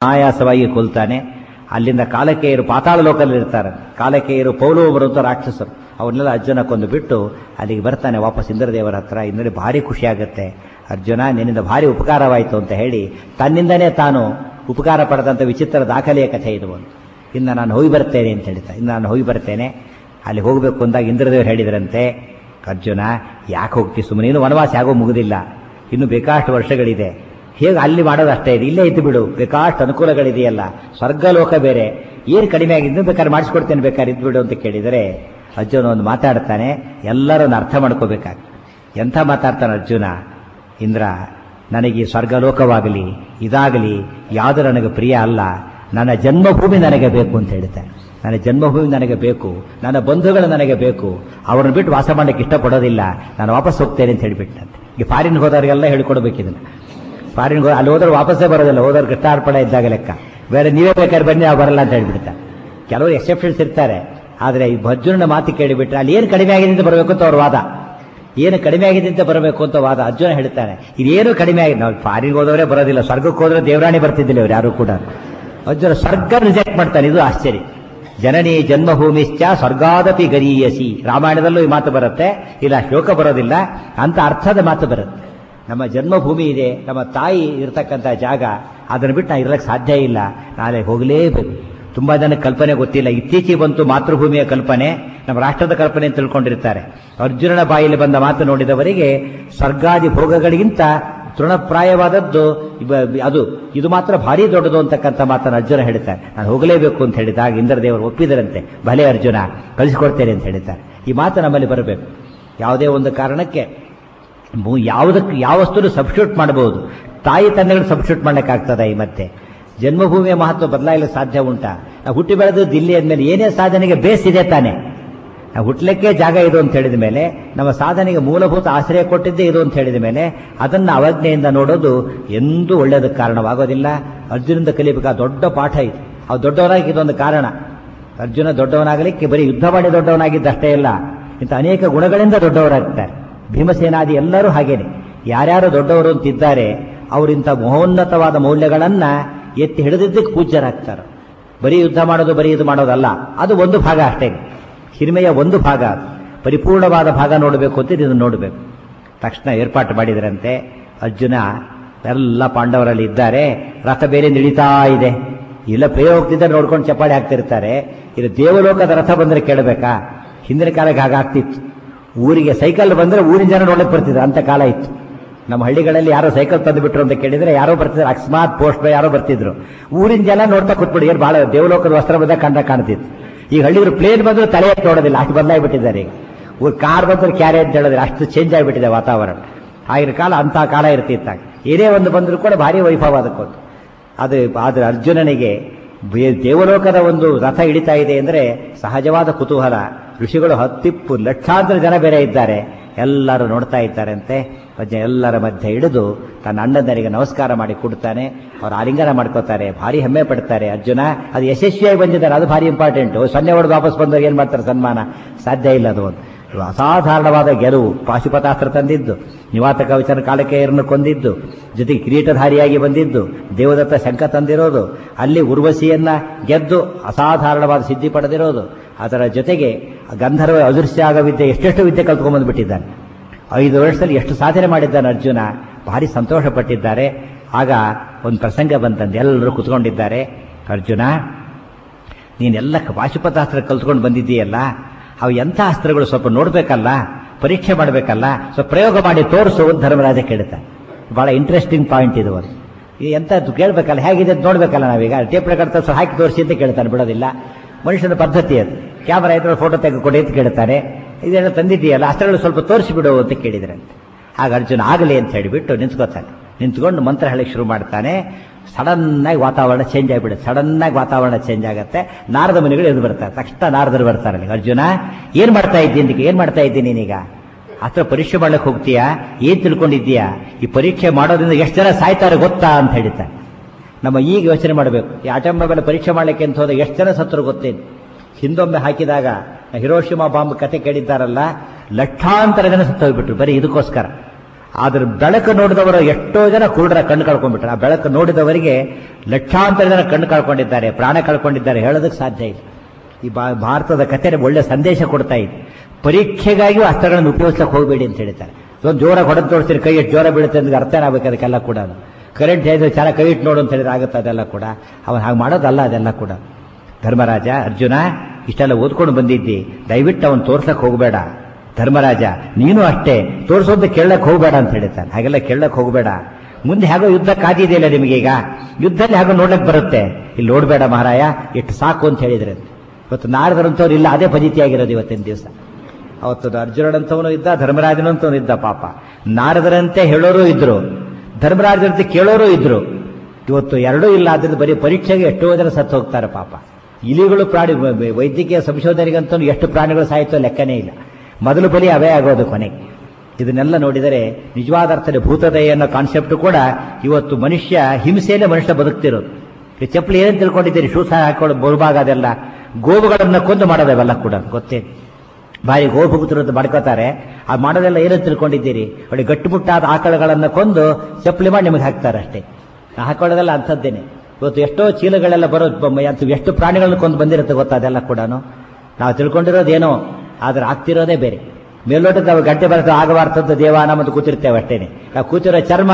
ಆಯಾಸವಾಗಿ ಕೊಲ್ತಾನೆ ಅಲ್ಲಿಂದ ಕಾಲಕೇಯರು ಪಾತಾಳ ಲೋಕದಲ್ಲಿ ಇರ್ತಾರೆ ಕಾಲಕೇಯರು ಪೌಲವರು ಅಂತ ರಾಕ್ಷಸರು ಅವ್ರನ್ನೆಲ್ಲ ಅರ್ಜುನ ಕೊಂದು ಬಿಟ್ಟು ಅಲ್ಲಿಗೆ ಬರ್ತಾನೆ ವಾಪಸ್ ಇಂದ್ರದೇವರ ಹತ್ರ ಇಂದ್ರಲ್ಲಿ ಭಾರಿ ಖುಷಿ ಆಗುತ್ತೆ ಅರ್ಜುನ ನಿನ್ನಿಂದ ಭಾರಿ ಉಪಕಾರವಾಯಿತು ಅಂತ ಹೇಳಿ ತನ್ನಿಂದನೇ ತಾನು ಉಪಕಾರ ಪಡೆದಂಥ ವಿಚಿತ್ರ ದಾಖಲೆಯ ಕಥೆ ಇದು ಒಂದು ಇನ್ನು ನಾನು ಹೋಗಿ ಬರ್ತೇನೆ ಅಂತ ಹೇಳ್ತಾ ಇನ್ನು ನಾನು ಹೋಗಿ ಬರ್ತೇನೆ ಅಲ್ಲಿ ಹೋಗಬೇಕು ಅಂದಾಗ ಇಂದ್ರದೇವರು ಹೇಳಿದ್ರಂತೆ ಅರ್ಜುನ ಯಾಕೆ ಹೋಗ್ತಿ ಸುಮ್ಮನೆ ಇನ್ನು ವನವಾಸ ಆಗೋ ಮುಗುದಿಲ್ಲ ಇನ್ನು ಬೇಕಾಷ್ಟು ವರ್ಷಗಳಿದೆ ಹೇಗೆ ಅಲ್ಲಿ ಮಾಡೋದು ಅಷ್ಟೇ ಇದೆ ಇಲ್ಲೇ ಇದ್ದು ಬಿಡು ಬೇಕಾಷ್ಟು ಅನುಕೂಲಗಳಿದೆಯಲ್ಲ ಸ್ವರ್ಗಲೋಕ ಬೇರೆ ಏನು ಕಡಿಮೆ ಆಗಿದ್ದು ಬೇಕಾದ್ರೆ ಮಾಡಿಸ್ಕೊಡ್ತೇನೆ ಬೇಕಾದ್ರೆ ಇದ್ಬಿಡು ಅಂತ ಕೇಳಿದರೆ ಅರ್ಜುನ ಒಂದು ಮಾತಾಡ್ತಾನೆ ಎಲ್ಲರನ್ನು ಅರ್ಥ ಮಾಡ್ಕೋಬೇಕಾಗ್ತದೆ ಎಂಥ ಮಾತಾಡ್ತಾನೆ ಅರ್ಜುನ ಇಂದ್ರ ನನಗೆ ಈ ಸ್ವರ್ಗಲೋಕವಾಗಲಿ ಇದಾಗಲಿ ಯಾವುದು ನನಗೆ ಪ್ರಿಯ ಅಲ್ಲ ನನ್ನ ಜನ್ಮಭೂಮಿ ನನಗೆ ಬೇಕು ಅಂತ ಹೇಳ್ತಾನೆ ನನ್ನ ಜನ್ಮಭೂಮಿ ನನಗೆ ಬೇಕು ನನ್ನ ಬಂಧುಗಳು ನನಗೆ ಬೇಕು ಅವ್ರನ್ನ ಬಿಟ್ಟು ವಾಸ ಮಾಡಕ್ಕೆ ಇಷ್ಟಪಡೋದಿಲ್ಲ ನಾನು ವಾಪಸ್ ಹೋಗ್ತೇನೆ ಅಂತ ಹೇಳಿಬಿಟ್ಟಂತೆ ಈ ಫಾರಿನ್ಗೆ ಹೋದವ್ರಿಗೆಲ್ಲ ಹೇಳ್ಕೊಡ್ಬೇಕು ಇದನ್ನ ಫಾರಿನ್ಗೆ ಅಲ್ಲಿ ಹೋದ್ರೆ ವಾಪಸ್ಸೇ ಬರೋದಿಲ್ಲ ಹೋದವ್ರು ಕೃಷ್ಣಾರ್ಪಣ ಇದ್ದಾಗ ಲೆಕ್ಕ ಬೇರೆ ನೀವೇ ಬೇಕಾದ್ರೆ ಬನ್ನಿ ನಾವು ಬರಲ್ಲ ಅಂತ ಹೇಳ್ಬಿಡ್ತಾರೆ ಕೆಲವರು ಎಕ್ಸೆಪ್ಷನ್ಸ್ ಇರ್ತಾರೆ ಆದರೆ ಈ ಭರ್ಜುನ ಮಾತು ಕೇಳಿಬಿಟ್ರೆ ಅಲ್ಲಿ ಏನು ಕಡಿಮೆ ಆಗಿದೆ ಅಂತ ಬರಬೇಕು ಅಂತ ಅವ್ರ ವಾದ ಏನು ಕಡಿಮೆ ಆಗಿದೆ ಅಂತ ಬರಬೇಕು ಅಂತ ವಾದ ಅರ್ಜುನ ಹೇಳ್ತಾನೆ ಇದೇನು ಕಡಿಮೆ ಆಗಿದೆ ನಾವು ಫಾರಿನ್ಗೆ ಹೋದವರೇ ಬರೋದಿಲ್ಲ ಸ್ವರ್ಗಕ್ಕೆ ಹೋದ್ರೆ ದೇವರಾಣಿ ಬರ್ತಿದ್ದಿಲ್ಲ ಇವ್ರು ಯಾರು ಕೂಡ ಅರ್ಜುನ ಸ್ವರ್ಗ ರಿಜೆಕ್ಟ್ ಮಾಡ್ತಾನೆ ಇದು ಆಶ್ಚರ್ಯ ಜನನಿ ಜನ್ಮಭೂಮಿಶ್ಚ ಸ್ವರ್ಗಾದಪಿ ಗರೀಯಸಿ ರಾಮಾಯಣದಲ್ಲೂ ಈ ಮಾತು ಬರುತ್ತೆ ಇಲ್ಲ ಶ್ಲೋಕ ಬರೋದಿಲ್ಲ ಅಂತ ಅರ್ಥದ ಮಾತು ಬರುತ್ತೆ ನಮ್ಮ ಜನ್ಮಭೂಮಿ ಇದೆ ನಮ್ಮ ತಾಯಿ ಇರತಕ್ಕಂಥ ಜಾಗ ಅದನ್ನು ಬಿಟ್ಟು ನಾ ಇರಲಿಕ್ಕೆ ಸಾಧ್ಯ ಇಲ್ಲ ನಾಳೆ ಹೋಗಲೇಬೇಕು ತುಂಬಾ ಜನ ಕಲ್ಪನೆ ಗೊತ್ತಿಲ್ಲ ಇತ್ತೀಚೆಗೆ ಬಂತು ಮಾತೃಭೂಮಿಯ ಕಲ್ಪನೆ ನಮ್ಮ ರಾಷ್ಟ್ರದ ಕಲ್ಪನೆ ಅಂತ ತಿಳ್ಕೊಂಡಿರ್ತಾರೆ ಅರ್ಜುನನ ಬಾಯಲ್ಲಿ ಬಂದ ಮಾತು ನೋಡಿದವರಿಗೆ ಸ್ವರ್ಗಾದಿ ಭೋಗಗಳಿಗಿಂತ ತೃಣಪ್ರಾಯವಾದದ್ದು ಇವ- ಅದು ಇದು ಮಾತ್ರ ಭಾರಿ ದೊಡ್ಡದು ಅಂತಕ್ಕಂಥ ಮಾತನ್ನು ಅರ್ಜುನ ಹೇಳ್ತಾರೆ ನಾನು ಹೋಗಲೇಬೇಕು ಅಂತ ಹೇಳಿದಾಗ ಇಂದ್ರದೇವರು ಒಪ್ಪಿದರಂತೆ ಭಲೆ ಅರ್ಜುನ ಕಳಿಸಿಕೊಡ್ತೇನೆ ಅಂತ ಹೇಳಿದ್ದಾರೆ ಈ ಮಾತು ನಮ್ಮಲ್ಲಿ ಬರಬೇಕು ಯಾವುದೇ ಒಂದು ಕಾರಣಕ್ಕೆ ಮು- ಯಾವುದಕ್ಕೆ ಯಾವ ವಸ್ತುನು ಸಬ್ಸ್ಟಿಟ್ಯೂಟ್ ಮಾಡಬಹುದು ತಾಯಿ ತಂದೆಗಳು ಸಬ್ಸ್ಟಿಟ್ಯೂಟ್ ಮಾಡ್ಲಿಕ್ಕಾಗ್ತದ ಈ ಮತ್ತೆ ಜನ್ಮಭೂಮಿಯ ಮಹತ್ವ ಬದಲಾಗಲಿಕ್ಕೆ ಸಾಧ್ಯ ಉಂಟಾ ನಾವು ಹುಟ್ಟಿ ಬೆಳೆದು ದಿಲ್ಲಿ ಅಂದಮೇಲೆ ಏನೇ ಸಾಧನೆಗೆ ಬೇಸ್ ಇದೆ ತಾನೆ ನಾವು ಹುಟ್ಟಲಿಕ್ಕೆ ಜಾಗ ಇದು ಅಂತ ಹೇಳಿದ ಮೇಲೆ ನಮ್ಮ ಸಾಧನೆಗೆ ಮೂಲಭೂತ ಆಶ್ರಯ ಕೊಟ್ಟಿದ್ದೇ ಇದು ಅಂತ ಹೇಳಿದ ಮೇಲೆ ಅದನ್ನು ಅವಜ್ಞೆಯಿಂದ ನೋಡೋದು ಎಂದೂ ಒಳ್ಳೆಯದಕ್ಕೆ ಕಾರಣವಾಗೋದಿಲ್ಲ ಅರ್ಜುನಿಂದ ಕಲಿಬೇಕಾದ ದೊಡ್ಡ ಪಾಠ ಇದು ಅವು ದೊಡ್ಡವನಾಗಿ ಇದೊಂದು ಕಾರಣ ಅರ್ಜುನ ದೊಡ್ಡವನಾಗಲಿಕ್ಕೆ ಬರೀ ಯುದ್ಧ ಮಾಡಿ ದೊಡ್ಡವನಾಗಿದ್ದಷ್ಟೇ ಇಲ್ಲ ಇಂಥ ಅನೇಕ ಗುಣಗಳಿಂದ ದೊಡ್ಡವರಾಗ್ತಾರೆ ಭೀಮಸೇನಾದಿ ಎಲ್ಲರೂ ಹಾಗೇನೆ ಯಾರ್ಯಾರು ದೊಡ್ಡವರು ಅಂತಿದ್ದಾರೆ ಅವರಿಂಥ ಮಹೋನ್ನತವಾದ ಮೌಲ್ಯಗಳನ್ನ ಎತ್ತಿ ಹಿಡಿದಿದ್ದಕ್ಕೆ ಪೂಜ್ಯರಾಗ್ತಾರೆ ಬರೀ ಯುದ್ಧ ಮಾಡೋದು ಬರೀ ಇದು ಮಾಡೋದಲ್ಲ ಅದು ಒಂದು ಭಾಗ ಅಷ್ಟೇ ಹಿರಿಮೆಯ ಒಂದು ಭಾಗ ಅದು ಪರಿಪೂರ್ಣವಾದ ಭಾಗ ನೋಡಬೇಕು ಅಂತ ಇದನ್ನು ನೋಡಬೇಕು ತಕ್ಷಣ ಏರ್ಪಾಟು ಮಾಡಿದರಂತೆ ಅರ್ಜುನ ಎಲ್ಲ ಪಾಂಡವರಲ್ಲಿ ಇದ್ದಾರೆ ರಥ ಬೇರೆ ನಿಳಿತಾ ಇದೆ ಇಲ್ಲ ಪ್ರಿಯ ಹೋಗ್ತಿದ್ದಾರೆ ನೋಡ್ಕೊಂಡು ಚಪ್ಪಾಳೆ ಹಾಕ್ತಿರ್ತಾರೆ ಇದು ದೇವಲೋಕದ ರಥ ಬಂದರೆ ಕೇಳಬೇಕಾ ಹಿಂದಿನ ಕಾಲಕ್ಕೆ ಹಾಗಾಗ್ತಿತ್ತು ಊರಿಗೆ ಸೈಕಲ್ ಬಂದ್ರೆ ಊರಿನ ಜನ ನೋಡಕ್ ಬರ್ತಿದ್ರು ಅಂತ ಕಾಲ ಇತ್ತು ನಮ್ಮ ಹಳ್ಳಿಗಳಲ್ಲಿ ಯಾರೋ ಸೈಕಲ್ ತಂದು ಬಿಟ್ರು ಅಂತ ಕೇಳಿದ್ರೆ ಯಾರೋ ಬರ್ತಿದ್ರು ಅಕಸ್ಮಾತ್ ಪೋಸ್ಟ್ ಯಾರೋ ಬರ್ತಿದ್ರು ಊರಿನ ಜನ ನೋಡ್ತಾ ಕೂತ್ಬಿಡಿ ಏನು ಬಹಳ ದೇವಲೋಕದ ವಸ್ತ್ರ ಬಂದಾಗ ಕಂಡ ಕಾಣ್ತಿತ್ತು ಈಗ ಹಳ್ಳಿಗಳು ಪ್ಲೇನ್ ಬಂದ್ರು ತಲೆ ಎತ್ತಿ ನೋಡೋದಿಲ್ಲ ಅಷ್ಟು ಬದಲಾಗಿಬಿಟ್ಟಿದ್ದಾರೆ ಈಗ ಊರ್ ಕಾರ್ ಬಂದ್ರೆ ಕ್ಯಾರೆ ಅಂತ ಹೇಳಿದ್ರೆ ಅಷ್ಟು ಚೇಂಜ್ ಆಗಿಬಿಟ್ಟಿದೆ ವಾತಾವರಣ ಆಗಿನ ಕಾಲ ಅಂತ ಕಾಲ ಇರ್ತಿತ್ತಾಗ ಏನೇ ಒಂದು ಬಂದರೂ ಕೂಡ ಭಾರಿ ವೈಭವ ಅದಕ್ಕೊಂದು ಅದು ಆದ್ರೆ ಅರ್ಜುನನಿಗೆ ಬೇ- ದೇವಲೋಕದ ಒಂದು ರಥ ಹಿಡಿತಾ ಇದೆ ಅಂದ್ರೆ ಸಹಜವಾದ ಕುತೂಹಲ ಋಷಿಗಳು ಹತ್ತಿಪ್ಪು ಲಕ್ಷಾಂತರ ಜನ ಬೇರೆ ಇದ್ದಾರೆ ಎಲ್ಲರೂ ನೋಡ್ತಾ ಇದ್ದಾರಂತೆ ಅಜ್ಜ ಎಲ್ಲರ ಮಧ್ಯೆ ಹಿಡಿದು ತನ್ನ ಅಣ್ಣಂದರಿಗೆ ನಮಸ್ಕಾರ ಮಾಡಿ ಕೊಡ್ತಾನೆ ಅವ್ರು ಆಲಿಂಗನ ಮಾಡ್ಕೋತಾರೆ ಭಾರಿ ಹೆಮ್ಮೆ ಪಡ್ತಾರೆ ಅರ್ಜುನ ಅದು ಯಶಸ್ವಿಯಾಗಿ ಬಂದಿದ್ದಾರೆ ಅದು ಭಾರಿ ಇಂಪಾರ್ಟೆಂಟ್ ಸೊನ್ನೆ ಹೊಡೆದು ವಾಪಸ್ ಬಂದವ್ರು ಏನ್ ಮಾಡ್ತಾರೆ ಸನ್ಮಾನ ಸಾಧ್ಯ ಇಲ್ಲ ಅದು ಒಂದು ಇದು ಅಸಾಧಾರಣವಾದ ಗೆಲುವು ಪಾಶುಪತಾಸ್ತ್ರ ತಂದಿದ್ದು ನಿವಾತ ಕವಚನ ಕಾಲಕೇಯರನ್ನು ಕೊಂದಿದ್ದು ಜೊತೆಗೆ ಕಿರೀಟಧಾರಿಯಾಗಿ ಬಂದಿದ್ದು ದೇವದತ್ತ ಶಂಕ ತಂದಿರೋದು ಅಲ್ಲಿ ಉರ್ವಶಿಯನ್ನ ಗೆದ್ದು ಅಸಾಧಾರಣವಾದ ಸಿದ್ಧಿ ಪಡೆದಿರೋದು ಅದರ ಜೊತೆಗೆ ಗಂಧರ್ವ ಅದೃಶ್ಯಾಗ ವಿದ್ಯೆ ಎಷ್ಟೆಷ್ಟು ವಿದ್ಯೆ ಕಲ್ತ್ಕೊಂಡ್ಬಂದ್ಬಿಟ್ಟಿದ್ದಾನೆ ಐದು ವರ್ಷದಲ್ಲಿ ಎಷ್ಟು ಸಾಧನೆ ಮಾಡಿದ್ದಾನೆ ಅರ್ಜುನ ಭಾರಿ ಸಂತೋಷ ಪಟ್ಟಿದ್ದಾರೆ ಆಗ ಒಂದು ಪ್ರಸಂಗ ಬಂತಂದು ಎಲ್ಲರೂ ಕುತ್ಕೊಂಡಿದ್ದಾರೆ ಅರ್ಜುನ ನೀನೆಲ್ಲ ಪಾಶುಪತಾಸ್ತ್ರ ಕಲ್ತ್ಕೊಂಡು ಬಂದಿದ್ದೀಯಲ್ಲ ಅವು ಎಂಥ ಅಸ್ತ್ರಗಳು ಸ್ವಲ್ಪ ನೋಡ್ಬೇಕಲ್ಲ ಪರೀಕ್ಷೆ ಮಾಡಬೇಕಲ್ಲ ಸ್ವಲ್ಪ ಪ್ರಯೋಗ ಮಾಡಿ ತೋರಿಸು ಅಂತ ಧರ್ಮರಾಜ ಕೇಳ್ತಾನೆ ಬಹಳ ಇಂಟ್ರೆಸ್ಟಿಂಗ್ ಪಾಯಿಂಟ್ ಇದು ಒಂದು ಇದು ಎಂಥದ್ದು ಕೇಳಬೇಕಲ್ಲ ಹೇಗಿದೆ ಅಂತ ನೋಡ್ಬೇಕಲ್ಲ ನಾವೀಗ ಟೇಪ್ ರೆಕಾರ್ಡ್ ತೋರಿಸಿ ಹಾಕಿ ತೋರಿಸಿ ಅಂತ ಕೇಳ್ತಾನೆ ಬಿಡೋದಿಲ್ಲ ಮನುಷ್ಯನ ಪದ್ಧತಿ ಅದು ಕ್ಯಾಮರಾ ಇದ್ರೆ ಫೋಟೋ ತೆಗೆದುಕೊಡಿ ಅಂತ ಕೇಳ್ತಾನೆ ಇದೆಲ್ಲ ತಂದಿದ್ದೀಯಲ್ಲ ಅಸ್ತ್ರಗಳು ಸ್ವಲ್ಪ ತೋರಿಸಿಬಿಡು ಅಂತ ಕೇಳಿದ್ರಂತೆ ಆಗ ಅರ್ಜುನ ಆಗಲಿ ಅಂತ ಹೇಳಿಬಿಟ್ಟು ನಿಂತ್ಕೋತಾನೆ ನಿಂತ್ಕೊಂಡು ಮಂತ್ರ ಹೇಳಕ್ಕೆ ಶುರು ಮಾಡ್ತಾನೆ ಸಡನ್ ಆಗಿ ವಾತಾವರಣ ಚೇಂಜ್ ಆಗಿಬಿಡುತ್ತೆ ಸಡನ್ ಆಗಿ ವಾತಾವರಣ ಚೇಂಜ್ ಆಗುತ್ತೆ ನಾರದ ಮನೆಗಳು ಎದ್ದು ಬರ್ತಾರೆ ತಕ್ಷಣ ನಾರದರು ಬರ್ತಾರೆ ಅಲ್ಲಿ ಅರ್ಜುನ ಏನ್ ಮಾಡ್ತಾ ಇದ್ದೀನಿ ಏನ್ ಮಾಡ್ತಾ ಇದ್ದೀನಿ ನೀನೀಗ ಹತ್ರ ಪರೀಕ್ಷೆ ಮಾಡ್ಲಿಕ್ಕೆ ಹೋಗ್ತೀಯಾ ಏನ್ ತಿಳ್ಕೊಂಡಿದ್ದೀಯಾ ಈ ಪರೀಕ್ಷೆ ಮಾಡೋದ್ರಿಂದ ಎಷ್ಟು ಜನ ಸಾಯ್ತಾರೆ ಗೊತ್ತಾ ಅಂತ ಹೇಳ್ತಾರೆ ನಮ್ಮ ಈಗ ಯೋಚನೆ ಮಾಡಬೇಕು ಈ ಆಟೋಮೊಬೈಲ್ ಪರೀಕ್ಷೆ ಮಾಡ್ಲಿಕ್ಕೆ ಅಂತ ಹೋದ ಎಷ್ಟು ಜನ ಸತ್ತರು ಗೊತ್ತೇನು ಹಿಂದೊಮ್ಮೆ ಹಾಕಿದಾಗ ಹಿರೋಶಿಮಾ ಬಾಂಬ್ ಕತೆ ಕೇಳಿದ್ದಾರಲ್ಲ ಲಕ್ಷಾಂತರ ಜನ ಸತ್ತು ಹೋಗ್ಬಿಟ್ರು ಬರೀ ಇದಕ್ಕೋಸ್ಕರ ಆದ್ರ ಬೆಳಕು ನೋಡಿದವರು ಎಷ್ಟೋ ಜನ ಕುರುಡರ ಕಣ್ಣು ಕಳ್ಕೊಂಡ್ಬಿಟ್ರೆ ಆ ಬೆಳಕು ನೋಡಿದವರಿಗೆ ಲಕ್ಷಾಂತರ ಜನ ಕಣ್ಣು ಕಳ್ಕೊಂಡಿದ್ದಾರೆ ಪ್ರಾಣ ಕಳ್ಕೊಂಡಿದ್ದಾರೆ ಹೇಳೋದಕ್ಕೆ ಸಾಧ್ಯ ಇಲ್ಲ ಈ ಬಾ- ಭಾರತದ ಕಥೆ ಒಳ್ಳೆ ಸಂದೇಶ ಕೊಡ್ತಾ ಇದೆ ಪರೀಕ್ಷೆಗಾಗಿಯೂ ಅಸ್ತ್ರಗಳನ್ನು ಉಪಯೋಗಿಸಕ್ಕೆ ಹೋಗಬೇಡಿ ಅಂತ ಹೇಳ್ತಾರೆ ಒಂದು ಜೋರಾಗಿ ಹೊಡೆದು ತೋರಿಸ್ತೀರಿ ಕೈ ಎಷ್ಟು ಜೋರ ಬೀಳುತ್ತೆ ಅಂತ ಅರ್ಥ ಆಗ್ಬೇಕು ಅದಕ್ಕೆಲ್ಲ ಕೂಡ ಕರೆಂಟ್ ಹೇಳಿದ್ರೆ ಚೆನ್ನಾಗಿ ಕೈ ಇಟ್ಟು ನೋಡು ಅಂತ ಹೇಳಿದ್ರೆ ಆಗುತ್ತೆ ಅದೆಲ್ಲ ಕೂಡ ಅವನು ಹಾಗೆ ಮಾಡೋದಲ್ಲ ಅದೆಲ್ಲ ಕೂಡ ಧರ್ಮರಾಜ ಅರ್ಜುನ ಇಷ್ಟೆಲ್ಲ ಓದ್ಕೊಂಡು ಬಂದಿದ್ದಿ ದಯವಿಟ್ಟು ಅವನು ತೋರ್ಸಕ್ ಹೋಗಬೇಡ ಧರ್ಮರಾಜ ನೀನು ಅಷ್ಟೇ ತೋರಿಸೋದು ಕೇಳಕ್ ಹೋಗಬೇಡ ಅಂತ ಹೇಳ್ತಾನೆ ಹಾಗೆಲ್ಲ ಕೇಳಕ್ ಹೋಗಬೇಡ ಮುಂದೆ ಹೇಗೋ ಯುದ್ಧ ಕಾದಿದೆಯಲ್ಲ ನಿಮಗೀಗ ಯುದ್ಧದಲ್ಲಿ ಹೇಗೋ ನೋಡ್ಲಕ್ ಬರುತ್ತೆ ಇಲ್ಲಿ ನೋಡಬೇಡ ಮಹಾರಾಯ ಎಷ್ಟು ಸಾಕು ಅಂತ ಹೇಳಿದ್ರೆ ಇವತ್ತು ನಾರದರಂತವ್ರು ಇಲ್ಲ ಅದೇ ಫಜಿತಿ ಆಗಿರೋದು ಇವತ್ತಿನ ದಿವಸ ಅವತ್ತು ಅರ್ಜುನನಂತವನು ಇದ್ದ ಧರ್ಮರಾಜನಂತವನು ಇದ್ದ ಪಾಪ ನಾರದರಂತೆ ಹೇಳೋರು ಇದ್ರು ಧರ್ಮರಾಜರಂತೆ ಕೇಳೋರು ಇದ್ರು ಇವತ್ತು ಎರಡೂ ಇಲ್ಲ ಆದ್ರಿಂದ ಬರೀ ಪರೀಕ್ಷೆಗೆ ಎಷ್ಟೋ ಜನ ಸತ್ತು ಹೋಗ್ತಾರೆ ಪಾಪ ಇಲಿಗಳು ಪ್ರಾಣಿ ವೈ- ವೈ- ವೈದ್ಯಕೀಯ ಸಂಶೋಧನೆಗಂತೂ ಎಷ್ಟು ಪ್ರಾಣಿಗಳು ಸಾಯಿತೋ ಲೆಕ್ಕನೇ ಇಲ್ಲ ಮೊದಲು ಬಲಿ ಅವೇ ಆಗೋದು ಕೊನೆಗೆ ಇದನ್ನೆಲ್ಲ ನೋಡಿದರೆ ನಿಜವಾದ ಅರ್ಥದಲ್ಲಿ ಭೂತದಯ ಅನ್ನೋ ಕಾನ್ಸೆಪ್ಟ್ ಕೂಡ ಇವತ್ತು ಮನುಷ್ಯ ಹಿಂಸೆಯಲ್ಲೇ ಮನುಷ್ಯ ಬದುಕ್ತಿರೋದು ಈ ಚಪ್ಪಲಿ ಏನೇನು ತಿಳ್ಕೊಂಡಿದ್ದೀರಿ ಶೂಸ ಹಾಕೊಳ್ಳೋ ಬಹುಭಾಗ ಅದೆಲ್ಲ ಗೋವುಗಳನ್ನ ಕೊಂದು ಮಾಡೋದವೆಲ್ಲ ಕೂಡ ಗೊತ್ತೇ ಬಾರಿ ಗೋಭುಗುತ್ತರು ಮಾಡ್ಕೋತಾರೆ ಆ ಮಾಡೋದೆಲ್ಲ ಏನಂತ ತಿಳ್ಕೊಂಡಿದ್ದೀರಿ ಒಳ್ಳೆ ಗಟ್ಟುಮುಟ್ಟಾದ ಆಕಳಗಳನ್ನ ಕೊಂದು ಚಪ್ಪಲಿ ಮಾಡಿ ನಿಮಗೆ ಹಾಕ್ತಾರೆ ಅಷ್ಟೇ ಆ ಹಾಕೊಳ್ಳೋದೆಲ್ಲ ಅಂಥದ್ದೇನೆ ಇವತ್ತು ಎಷ್ಟೋ ಚೀಲಗಳೆಲ್ಲ ಬರೋ ಬ- ಅಂತ ಎಷ್ಟು ಪ್ರಾಣಿಗಳನ್ನ ಕೊಂದು ಬಂದಿರುತ್ತೆ ಗೊತ್ತಾ ಅದೆಲ್ಲ ಕೂಡ ನಾವು ತಿಳ್ಕೊಂಡಿರೋದೇನೋ ಆದ್ರೆ ಆಗ್ತಿರೋದೇ ಬೇರೆ ಮೇಲ್ನೋಟದ ಅವು ಗಂಟೆ ಬರುತ್ತೆ ಆಗಬಾರ್ದಂತ ದೇವಾನ ಮತ್ತು ಕೂತಿರ್ತೇವೆ ಅಷ್ಟೇನೆ ನಾವು ಕೂತಿರೋ ಚರ್ಮ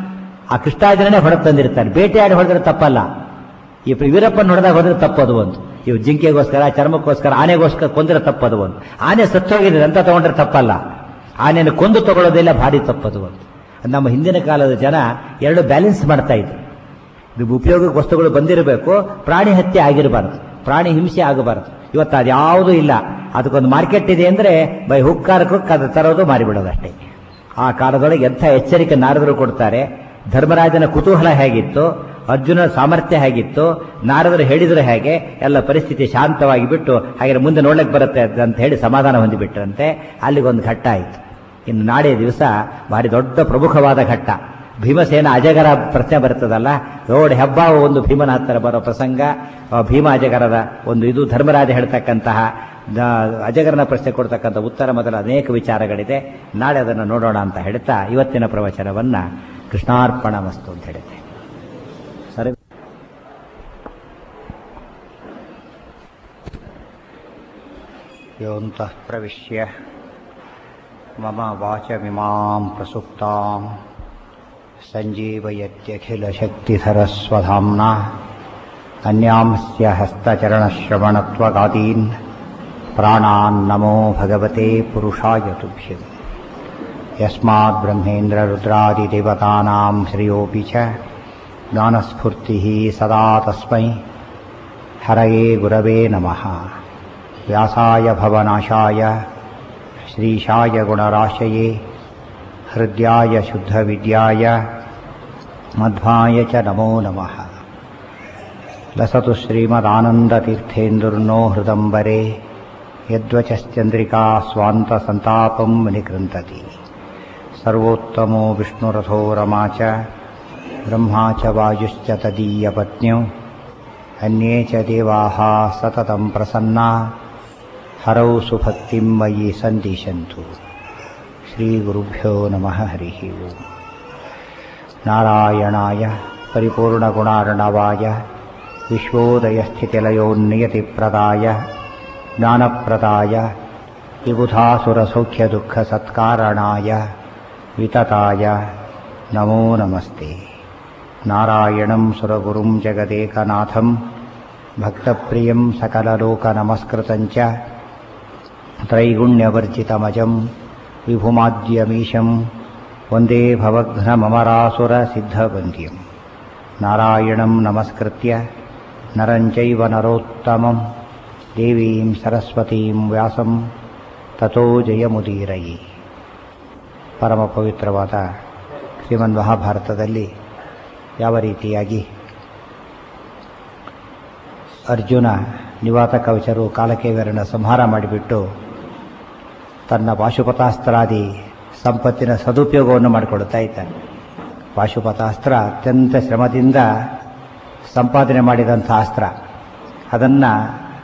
ಆ ಕೃಷ್ಣಾರ್ಜುನನೇ ಹೊಡೆದು ತಂದಿರ್ತಾನೆ ಬೇಟೆಯಾಡಿ ಹೊಡೆದ್ರೆ ತಪ್ಪಲ್ಲ ಈ ವೀರಪ್ಪನ ಹೊಡೆದಾಗ ಹೋದ್ರೆ ತಪ್ಪದು ಒಂದು ಇವು ಜಿಂಕೆಗೋಸ್ಕರ ಚರ್ಮಕ್ಕೋಸ್ಕರ ಆನೆಗೋಸ್ಕರ ಕೊಂದ್ರೆ ತಪ್ಪದು ಒಂದು ಆನೆ ಸತ್ತೋಗಿದೆ ಅಂತ ತಗೊಂಡ್ರೆ ತಪ್ಪಲ್ಲ ಆನೆಯನ್ನು ಕೊಂದು ತಗೊಳ್ಳೋದೆಲ್ಲ ಭಾರಿ ತಪ್ಪದು ಒಂದು ನಮ್ಮ ಹಿಂದಿನ ಕಾಲದ ಜನ ಎರಡು ಬ್ಯಾಲೆನ್ಸ್ ಮಾಡ್ತಾ ಇದ್ರು ಇದು ಉಪಯೋಗಕ್ಕೆ ವಸ್ತುಗಳು ಬಂದಿರಬೇಕು ಪ್ರಾಣಿ ಹತ್ಯೆ ಆಗಿರಬಾರದು ಪ್ರಾಣಿ ಹಿಂಸೆ ಆಗಬಾರದು ಇವತ್ತು ಅದ್ಯಾವುದೂ ಇಲ್ಲ ಅದಕ್ಕೊಂದು ಮಾರ್ಕೆಟ್ ಇದೆ ಅಂದ್ರೆ ಬೈ ಹುಕ್ಕಾರ ಕುಕ್ ಅದು ತರೋದು ಮಾರಿಬಿಡೋದು ಅಷ್ಟೇ ಆ ಕಾಲದೊಳಗೆ ಎಂಥ ಎಚ್ಚರಿಕೆ ನಾರದರು ಕೊಡ್ತಾರೆ ಧರ್ಮರಾಜನ ಕುತೂಹಲ ಹೇಗಿತ್ತು ಅರ್ಜುನ ಸಾಮರ್ಥ್ಯ ಹೇಗಿತ್ತು ನಾರದರು ಹೇಳಿದ್ರು ಹೇಗೆ ಎಲ್ಲ ಪರಿಸ್ಥಿತಿ ಶಾಂತವಾಗಿ ಬಿಟ್ಟು ಹಾಗೆ ಮುಂದೆ ನೋಡ್ಲಿಕ್ಕೆ ಬರುತ್ತೆ ಅಂತ ಹೇಳಿ ಸಮಾಧಾನ ಹೊಂದಿಬಿಟ್ರಂತೆ ಅಲ್ಲಿಗೊಂದು ಘಟ್ಟ ಆಯಿತು ಇನ್ನು ನಾಳೆ ದಿವಸ ಭಾರಿ ದೊಡ್ಡ ಪ್ರಮುಖವಾದ ಘಟ್ಟ ಭೀಮಸೇನ ಅಜಗರ ಪ್ರಶ್ನೆ ಬರ್ತದಲ್ಲ ರೋಡ್ ಹೆಬ್ಬ ಒಂದು ಭೀಮನ ಹತ್ತಿರ ಬರೋ ಪ್ರಸಂಗ ಆ ಭೀಮ ಅಜಗರದ ಒಂದು ಇದು ಧರ್ಮರಾಜ ಹೇಳ್ತಕ್ಕಂತಹ ದ- ಅಜಗರನ ಪ್ರಶ್ನೆ ಕೊಡ್ತಕ್ಕಂಥ ಉತ್ತರ ಮೊದಲ ಅನೇಕ ವಿಚಾರಗಳಿದೆ ನಾಳೆ ಅದನ್ನು ನೋಡೋಣ ಅಂತ ಹೇಳ್ತಾ ಇವತ್ತಿನ ಪ್ರವಚನವನ್ನ ಕೃಷ್ಣಾರ್ಪಣ ಮಸ್ತು ಅಂತ ಹೇಳುತ್ತೆ ಸರಿ ಯೋಂತಃ ಪ್ರವಿಶ್ಯ ಮಮ ವಾಚಮಿಮಾಂ ಪ್ರಸುಪ್ತಾಂ सञ्जीवयत्यखिलशक्तिधरस्वधाम्ना अन्यांस्य हस्तचरणश्रवणत्वगादीन् प्राणान्नमो भगवते पुरुषाय तुभ्यम् यस्माद्ब्रह्मेन्द्ररुद्रादिदेवतानां श्रियोऽपि च ज्ञानस्फूर्तिः सदा तस्मै हरये गुरवे नमः व्यासाय भवनाशाय श्रीशाय गुणराशये हृद्याय शुद्धविद्याय मध्वाय च नमो नमः लसतु श्रीमदानन्दतीर्थेन्दुर्नो हृदम्बरे यद्वचश्चन्द्रिका स्वान्तसन्तापं निकृन्तति सर्वोत्तमो विष्णुरथो रमा च ब्रह्मा च वायुश्च तदीयपत्न्यौ अन्ये च देवाः सततं प्रसन्ना हरौ सुभक्तिं मयि सन्दिशन्तु श्रीगुरुभ्यो नमः हरिः ओम् नारायणाय परिपूर्णगुणार्णवाय विश्वोदयस्थितिलयोन्नियतिप्रदाय ज्ञानप्रदाय विबुधासुरसौख्यदुःखसत्कारणाय वितताय नमो नमस्ते नारायणं सुरगुरुं जगदेकनाथं भक्तप्रियं सकललोकनमस्कृतं च त्रैगुण्यवर्जितमजं विभुमाद्यमीशं वन्दे भवघ्नममरासुरसिद्धवन्द्यं नारायणं नमस्कृत्य नरं चैव नरोत्तमं देवीं सरस्वतीं व्यासं ತಥೋ ಜಯಮುದೀರಯಿ ಪರಮ ಪವಿತ್ರವಾದ ಶ್ರೀಮನ್ ಮಹಾಭಾರತದಲ್ಲಿ ಯಾವ ರೀತಿಯಾಗಿ ಅರ್ಜುನ ನಿವಾತ ಕವಚರು ಕಾಲಕೇವರನ್ನು ಸಂಹಾರ ಮಾಡಿಬಿಟ್ಟು ತನ್ನ ಪಾಶುಪತಾಸ್ತ್ರಾದಿ ಸಂಪತ್ತಿನ ಸದುಪಯೋಗವನ್ನು ಮಾಡಿಕೊಡುತ್ತಾ ಇದ್ದಾನೆ ಪಾಶುಪತಾಸ್ತ್ರ ಅತ್ಯಂತ ಶ್ರಮದಿಂದ ಸಂಪಾದನೆ ಮಾಡಿದಂಥ ಅಸ್ತ್ರ ಅದನ್ನು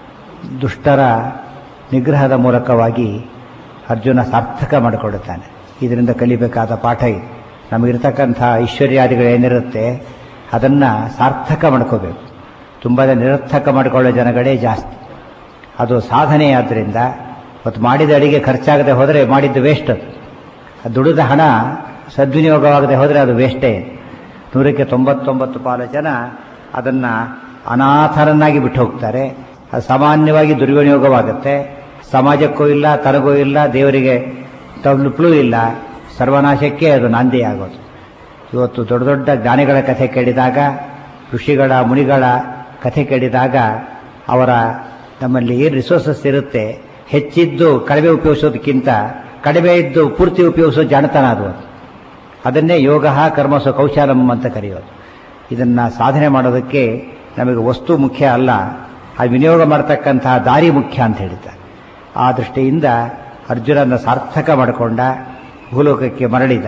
ದುಷ್ಟರ ನಿಗ್ರಹದ ಮೂಲಕವಾಗಿ ಅರ್ಜುನ ಸಾರ್ಥಕ ಮಾಡಿಕೊಡುತ್ತಾನೆ ಇದರಿಂದ ಕಲಿಬೇಕಾದ ಪಾಠ ಇದು ನಮಗಿರ್ತಕ್ಕಂಥ ಐಶ್ವರ್ಯಾದಿಗಳು ಏನಿರುತ್ತೆ ಅದನ್ನು ಸಾರ್ಥಕ ಮಾಡ್ಕೋಬೇಕು ತುಂಬ ನಿರರ್ಥಕ ಮಾಡಿಕೊಳ್ಳೋ ಜನಗಳೇ ಜಾಸ್ತಿ ಅದು ಸಾಧನೆ ಆದ್ದರಿಂದ ಮತ್ತು ಮಾಡಿದ ಅಡಿಗೆ ಖರ್ಚಾಗದೆ ಹೋದರೆ ಮಾಡಿದ್ದು ವೇಸ್ಟ್ ಅದು ಆ ದುಡಿದ ಹಣ ಸದ್ವಿನಿಯೋಗವಾಗದೆ ಹೋದರೆ ಅದು ವೇಸ್ಟೇ ನೂರಕ್ಕೆ ತೊಂಬತ್ತೊಂಬತ್ತು ಪಾಲು ಜನ ಅದನ್ನು ಅನಾಥರನ್ನಾಗಿ ಬಿಟ್ಟು ಹೋಗ್ತಾರೆ ಅದು ಸಾಮಾನ್ಯವಾಗಿ ದುರ್ವಿನಿಯೋಗವಾಗುತ್ತೆ ಸಮಾಜಕ್ಕೂ ಇಲ್ಲ ತನಗೂ ಇಲ್ಲ ದೇವರಿಗೆ ತಲುಪಲೂ ಇಲ್ಲ ಸರ್ವನಾಶಕ್ಕೆ ಅದು ನಾಂದಿ ಆಗೋದು ಇವತ್ತು ದೊಡ್ಡ ದೊಡ್ಡ ಜ್ಞಾನಿಗಳ ಕಥೆ ಕೇಳಿದಾಗ ಋಷಿಗಳ ಮುನಿಗಳ ಕಥೆ ಕೇಳಿದಾಗ ಅವರ ನಮ್ಮಲ್ಲಿ ಏನು ರಿಸೋರ್ಸಸ್ ಇರುತ್ತೆ ಹೆಚ್ಚಿದ್ದು ಕಡಿಮೆ ಉಪಯೋಗಿಸೋದಕ್ಕಿಂತ ಕಡಿಮೆ ಇದ್ದು ಪೂರ್ತಿ ಉಪಯೋಗಿಸೋ ಜಾಣತನ ಅದು ಅದನ್ನೇ ಯೋಗ ಕರ್ಮಸು ಕೌಶಲಂ ಅಂತ ಕರೆಯೋದು ಇದನ್ನು ಸಾಧನೆ ಮಾಡೋದಕ್ಕೆ ನಮಗೆ ವಸ್ತು ಮುಖ್ಯ ಅಲ್ಲ ಅದು ವಿನಿಯೋಗ ಮಾಡತಕ್ಕಂತಹ ದಾರಿ ಮುಖ್ಯ ಅಂತ ಹೇಳಿದ್ದಾರೆ ಆ ದೃಷ್ಟಿಯಿಂದ ಅರ್ಜುನನ ಸಾರ್ಥಕ ಮಾಡಿಕೊಂಡ ಭೂಲೋಕಕ್ಕೆ ಮರಳಿದ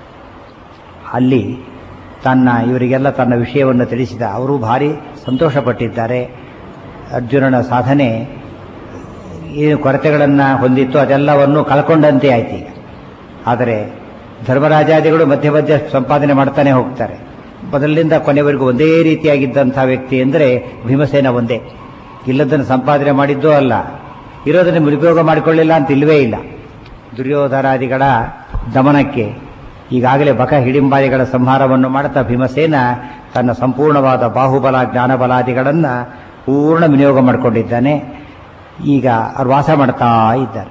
ಅಲ್ಲಿ ತನ್ನ ಇವರಿಗೆಲ್ಲ ತನ್ನ ವಿಷಯವನ್ನು ತಿಳಿಸಿದ ಅವರು ಭಾರಿ ಸಂತೋಷಪಟ್ಟಿದ್ದಾರೆ ಅರ್ಜುನನ ಸಾಧನೆ ಏನು ಕೊರತೆಗಳನ್ನು ಹೊಂದಿತ್ತು ಅದೆಲ್ಲವನ್ನು ಕಳ್ಕೊಂಡಂತೆ ಆಯ್ತು ಈಗ ಆದರೆ ಧರ್ಮರಾಜಾದಿಗಳು ಮಧ್ಯ ಮಧ್ಯ ಸಂಪಾದನೆ ಮಾಡ್ತಾನೆ ಹೋಗ್ತಾರೆ ಮೊದಲಿನಿಂದ ಕೊನೆವರೆಗೂ ಒಂದೇ ರೀತಿಯಾಗಿದ್ದಂಥ ವ್ಯಕ್ತಿ ಅಂದರೆ ಭೀಮಸೇನ ಒಂದೇ ಇಲ್ಲದನ್ನು ಸಂಪಾದನೆ ಮಾಡಿದ್ದೂ ಅಲ್ಲ ಇರೋದನ್ನು ದುರುಪಯೋಗ ಮಾಡಿಕೊಳ್ಳಿಲ್ಲ ಅಂತ ಇಲ್ಲವೇ ಇಲ್ಲ ದುರ್ಯೋಧನಾದಿಗಳ ದಮನಕ್ಕೆ ಈಗಾಗಲೇ ಬಕ ಹಿಡಿಂಬಾದಿಗಳ ಸಂಹಾರವನ್ನು ಮಾಡುತ್ತಾ ಭೀಮಸೇನ ತನ್ನ ಸಂಪೂರ್ಣವಾದ ಬಾಹುಬಲ ಜ್ಞಾನಬಲಾದಿಗಳನ್ನು ಪೂರ್ಣ ವಿನಿಯೋಗ ಮಾಡಿಕೊಂಡಿದ್ದಾನೆ ಈಗ ಅವ್ರು ವಾಸ ಮಾಡ್ತಾ ಇದ್ದಾರೆ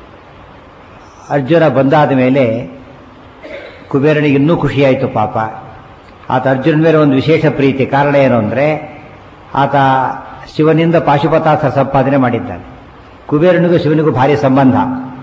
ಅರ್ಜುನ ಬಂದಾದ ಮೇಲೆ ಕುಬೇರನಿಗೆ ಇನ್ನೂ ಖುಷಿಯಾಯಿತು ಪಾಪ ಆತ ಅರ್ಜುನ ಮೇಲೆ ಒಂದು ವಿಶೇಷ ಪ್ರೀತಿ ಕಾರಣ ಏನು ಅಂದರೆ ಆತ ಶಿವನಿಂದ ಪಾಶುಪತಾರ್ಥ ಸಂಪಾದನೆ ಮಾಡಿದ್ದಾನೆ ಕುಬೇರನಿಗೂ ಶಿವನಿಗೂ ಭಾರಿ ಸಂಬಂಧ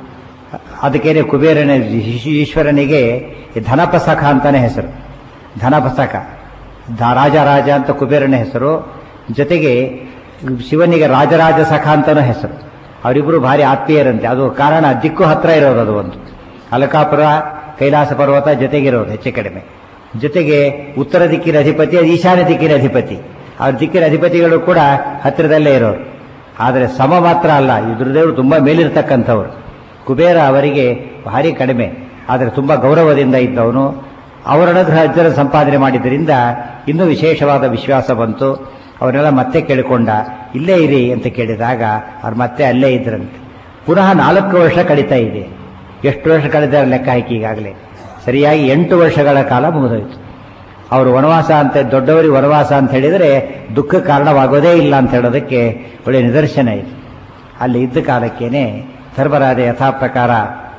ಅದಕ್ಕೇನೆ ಕುಬೇರನ ಈಶ್ವರನಿಗೆ ಧನಪಸಖ ಅಂತಾನೆ ಹೆಸರು ಧನಪಸಖ ಧ ರಾಜರಾಜ ಅಂತ ಕುಬೇರನ ಹೆಸರು ಜೊತೆಗೆ ಶಿವನಿಗೆ ರಾಜರಾಜ ಸಖ ಅಂತಾನೂ ಹೆಸರು ಅವರಿಬ್ಬರು ಭಾರಿ ಆತ್ಮೀಯರಂತೆ ಅದು ಕಾರಣ ದಿಕ್ಕು ಹತ್ರ ಇರೋದು ಅದು ಒಂದು ಅಲಕಾಪುರ ಕೈಲಾಸ ಪರ್ವತ ಜೊತೆಗಿರೋದು ಹೆಚ್ಚು ಕಡಿಮೆ ಜೊತೆಗೆ ಉತ್ತರ ದಿಕ್ಕಿನ ಅಧಿಪತಿ ಅದು ಈಶಾನ್ಯ ದಿಕ್ಕಿನ ಅಧಿಪತಿ ಅವ್ರ ದಿಕ್ಕಿನ ಅಧಿಪತಿಗಳು ಕೂಡ ಹತ್ತಿರದಲ್ಲೇ ಇರೋರು ಆದರೆ ಸಮ ಮಾತ್ರ ಅಲ್ಲ ಈ ದುರ್ದೇವರು ತುಂಬ ಮೇಲಿರ್ತಕ್ಕಂಥವ್ರು ಕುಬೇರ ಅವರಿಗೆ ಭಾರಿ ಕಡಿಮೆ ಆದರೆ ತುಂಬ ಗೌರವದಿಂದ ಇದ್ದವನು ಅವರ ಅನುಗ್ರಹ ಅಜ್ಜನ ಸಂಪಾದನೆ ಮಾಡಿದ್ದರಿಂದ ಇನ್ನೂ ವಿಶೇಷವಾದ ವಿಶ್ವಾಸ ಬಂತು ಅವರೆಲ್ಲ ಮತ್ತೆ ಕೇಳಿಕೊಂಡ ಇಲ್ಲೇ ಇರಿ ಅಂತ ಕೇಳಿದಾಗ ಅವ್ರು ಮತ್ತೆ ಅಲ್ಲೇ ಇದ್ರಂತೆ ಪುನಃ ನಾಲ್ಕು ವರ್ಷ ಕಳೀತಾ ಇದೆ ಎಷ್ಟು ವರ್ಷ ಕಳೆದ ಲೆಕ್ಕ ಹಾಕಿ ಈಗಾಗಲೇ ಸರಿಯಾಗಿ ಎಂಟು ವರ್ಷಗಳ ಕಾಲ ಮುಗಿದೋಯ್ತು ಅವರು ವನವಾಸ ಅಂತ ದೊಡ್ಡವರಿಗೆ ವನವಾಸ ಅಂತ ಹೇಳಿದರೆ ದುಃಖ ಕಾರಣವಾಗೋದೇ ಇಲ್ಲ ಅಂತ ಹೇಳೋದಕ್ಕೆ ಒಳ್ಳೆಯ ನಿದರ್ಶನ ಇದೆ ಅಲ್ಲಿ ಇದ್ದ ಕಾಲಕ್ಕೇನೆ ಧರ್ಮರಾಜ ಯಥಾ ಪ್ರಕಾರ